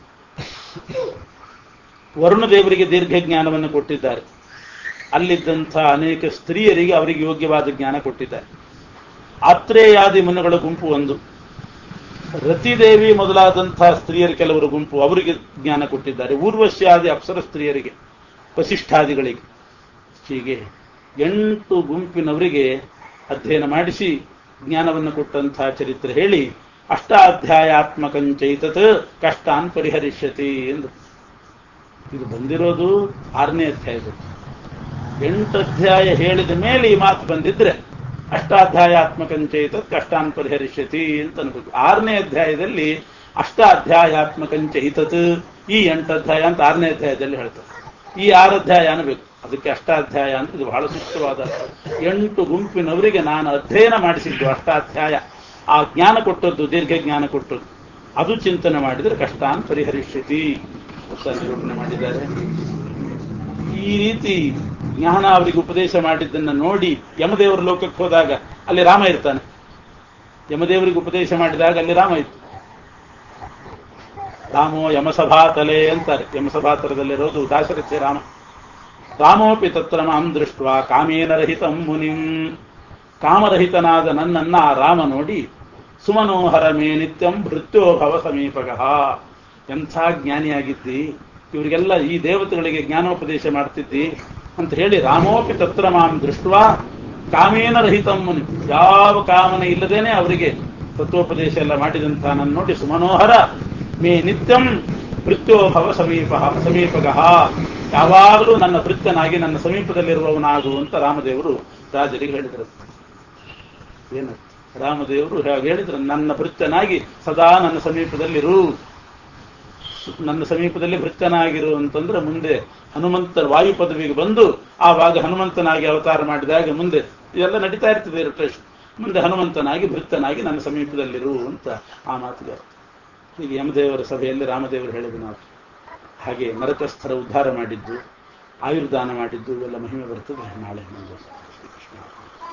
ವರುಣ ದೇವರಿಗೆ ದೀರ್ಘ ಜ್ಞಾನವನ್ನು ಕೊಟ್ಟಿದ್ದಾರೆ ಅಲ್ಲಿದ್ದಂಥ ಅನೇಕ ಸ್ತ್ರೀಯರಿಗೆ ಅವರಿಗೆ ಯೋಗ್ಯವಾದ ಜ್ಞಾನ ಕೊಟ್ಟಿದ್ದಾರೆ ಆತ್ರೇಯಾದಿ ಮುನಿಗಳ ಗುಂಪು ಒಂದು ರತಿದೇವಿ ಮೊದಲಾದಂತಹ ಸ್ತ್ರೀಯರ ಕೆಲವರು ಗುಂಪು ಅವರಿಗೆ ಜ್ಞಾನ ಕೊಟ್ಟಿದ್ದಾರೆ ಊರ್ವಶ್ಯಾದಿ ಅಪ್ಸರ ಸ್ತ್ರೀಯರಿಗೆ ವಸಿಷ್ಠಾದಿಗಳಿಗೆ ಹೀಗೆ ಎಂಟು ಗುಂಪಿನವರಿಗೆ ಅಧ್ಯಯನ ಮಾಡಿಸಿ ಜ್ಞಾನವನ್ನು ಕೊಟ್ಟಂತಹ ಚರಿತ್ರೆ ಹೇಳಿ ಅಷ್ಟಾಧ್ಯಾಯಾತ್ಮಕಂಚೈತತ್ ಕಷ್ಟಾನ್ ಪರಿಹರಿಷ್ಯತಿ ಎಂದು ಇದು ಬಂದಿರೋದು ಆರನೇ ಅಧ್ಯಾಯದಲ್ಲಿ ಎಂಟು ಅಧ್ಯಾಯ ಹೇಳಿದ ಮೇಲೆ ಈ ಮಾತು ಬಂದಿದ್ರೆ ಅಷ್ಟಾಧ್ಯಾಯಾತ್ಮಕಂಚೈತತ್ ಕಷ್ಟಾನ್ ಪರಿಹರಿಷ್ಯತಿ ಅಂತ ಅನ್ಬೇಕು ಆರನೇ ಅಧ್ಯಾಯದಲ್ಲಿ ಅಷ್ಟಾಧ್ಯಾಯಾತ್ಮಕಂಚೈತತ್ ಈ ಎಂಟು ಅಧ್ಯಾಯ ಅಂತ ಆರನೇ ಅಧ್ಯಾಯದಲ್ಲಿ ಹೇಳ್ತಾರೆ ಈ ಆರು ಅಧ್ಯಾಯ ಅನ್ಬೇಕು ಅದಕ್ಕೆ ಅಷ್ಟಾಧ್ಯಾಯ ಅಂತ ಇದು ಬಹಳ ಸೂಕ್ತವಾದ ಎಂಟು ಗುಂಪಿನವರಿಗೆ ನಾನು ಅಧ್ಯಯನ ಮಾಡಿಸಿದ್ದು ಅಷ್ಟಾಧ್ಯಾಯ ಆ ಜ್ಞಾನ ಕೊಟ್ಟದ್ದು ದೀರ್ಘ ಜ್ಞಾನ ಕೊಟ್ಟದ್ದು ಅದು ಚಿಂತನೆ ಮಾಡಿದರೆ ಕಷ್ಟಾನ್ ಪರಿಹರಿಷ್ಯತಿ ಅಂತ ನಿರೂಪಣೆ ಮಾಡಿದ್ದಾರೆ ಈ ರೀತಿ ಜ್ಞಾನ ಅವರಿಗೆ ಉಪದೇಶ ಮಾಡಿದ್ದನ್ನು ನೋಡಿ ಯಮದೇವರ ಲೋಕಕ್ಕೆ ಹೋದಾಗ ಅಲ್ಲಿ ರಾಮ ಇರ್ತಾನೆ ಯಮದೇವರಿಗೆ ಉಪದೇಶ ಮಾಡಿದಾಗ ಅಲ್ಲಿ ರಾಮ ಇತ್ತು ರಾಮೋ ಯಮಸಭಾತಲೆ ಅಂತಾರೆ ಯಮಸಭಾತಲದಲ್ಲಿರೋದು ದಾಶರಥಿ ರಾಮ ರಾಮೋಪಿ ತತ್ರ ಮಾಂ ದೃಷ್ಟ ಕಾಮೇನ ರಹಿತಂ ಮುನಿಂ ಕಾಮರಹಿತನಾದ ನನ್ನನ್ನ ಆ ರಾಮ ನೋಡಿ ಸುಮನೋಹರ ಮೇ ನಿತ್ಯಂ ಭೃತ್ಯೋ ಭವ ಸಮೀಪಗಃ ಎಂಥ ಜ್ಞಾನಿಯಾಗಿದ್ದಿ ಇವರಿಗೆಲ್ಲ ಈ ದೇವತೆಗಳಿಗೆ ಜ್ಞಾನೋಪದೇಶ ಮಾಡ್ತಿದ್ದಿ ಅಂತ ಹೇಳಿ ರಾಮೋಪಿ ತತ್ರ ಮಾಂ ದೃಷ್ಟ ಕಾಮೇನ ರಹಿತಂ ಮುನಿ ಯಾವ ಕಾಮನೆ ಇಲ್ಲದೇನೆ ಅವರಿಗೆ ತತ್ವೋಪದೇಶ ಎಲ್ಲ ಮಾಡಿದಂಥ ನನ್ನ ನೋಡಿ ಸುಮನೋಹರ ಮೇ ನಿತ್ಯಂ ಭೃತ್ಯೋ ಭವ ಸಮೀಪ ಸಮೀಪಗಃ ಯಾವಾಗಲೂ ನನ್ನ ಭೃತ್ಯನಾಗಿ ನನ್ನ ಸಮೀಪದಲ್ಲಿರುವವನಾಗು ಅಂತ ರಾಮದೇವರು ರಾಜರಿಗೆ ಹೇಳಿದರು ಏನು ರಾಮದೇವರು ಹಾಗೆ ಹೇಳಿದ್ರು ನನ್ನ ಭೃತ್ಯನಾಗಿ ಸದಾ ನನ್ನ ಸಮೀಪದಲ್ಲಿರು ನನ್ನ ಸಮೀಪದಲ್ಲಿ ಭೃತ್ಯನಾಗಿರು ಅಂತಂದ್ರೆ ಮುಂದೆ ಹನುಮಂತ ವಾಯು ಪದವಿಗೆ ಬಂದು ಆವಾಗ ಹನುಮಂತನಾಗಿ ಅವತಾರ ಮಾಡಿದಾಗ ಮುಂದೆ ಇದೆಲ್ಲ ನಡೀತಾ ಇರ್ತದೆ ರೊಟೇಶನ್ ಮುಂದೆ ಹನುಮಂತನಾಗಿ ಭೃತ್ಯನಾಗಿ ನನ್ನ ಸಮೀಪದಲ್ಲಿರು ಅಂತ ಆ ಮಾತಿಗೆ ಅರ್ಥ. ಹೀಗೆ ಯಮದೇವರ ಸಭೆಯಲ್ಲಿ ರಾಮದೇವರು ಹೇಳಿದ ಮಾತು ಹಾಗೆ ನರಕಸ್ಥರ ಉದ್ಧಾರ ಮಾಡಿದ್ದು ಆಯುರ್ದಾನ ಮಾಡಿದ್ದು ಇವೆಲ್ಲ ಮಹಿಮೆ ಬರ್ತದೆ ನಾಳೆ ಮುಂದೆ ಶ್ರೀಕೃಷ್ಣ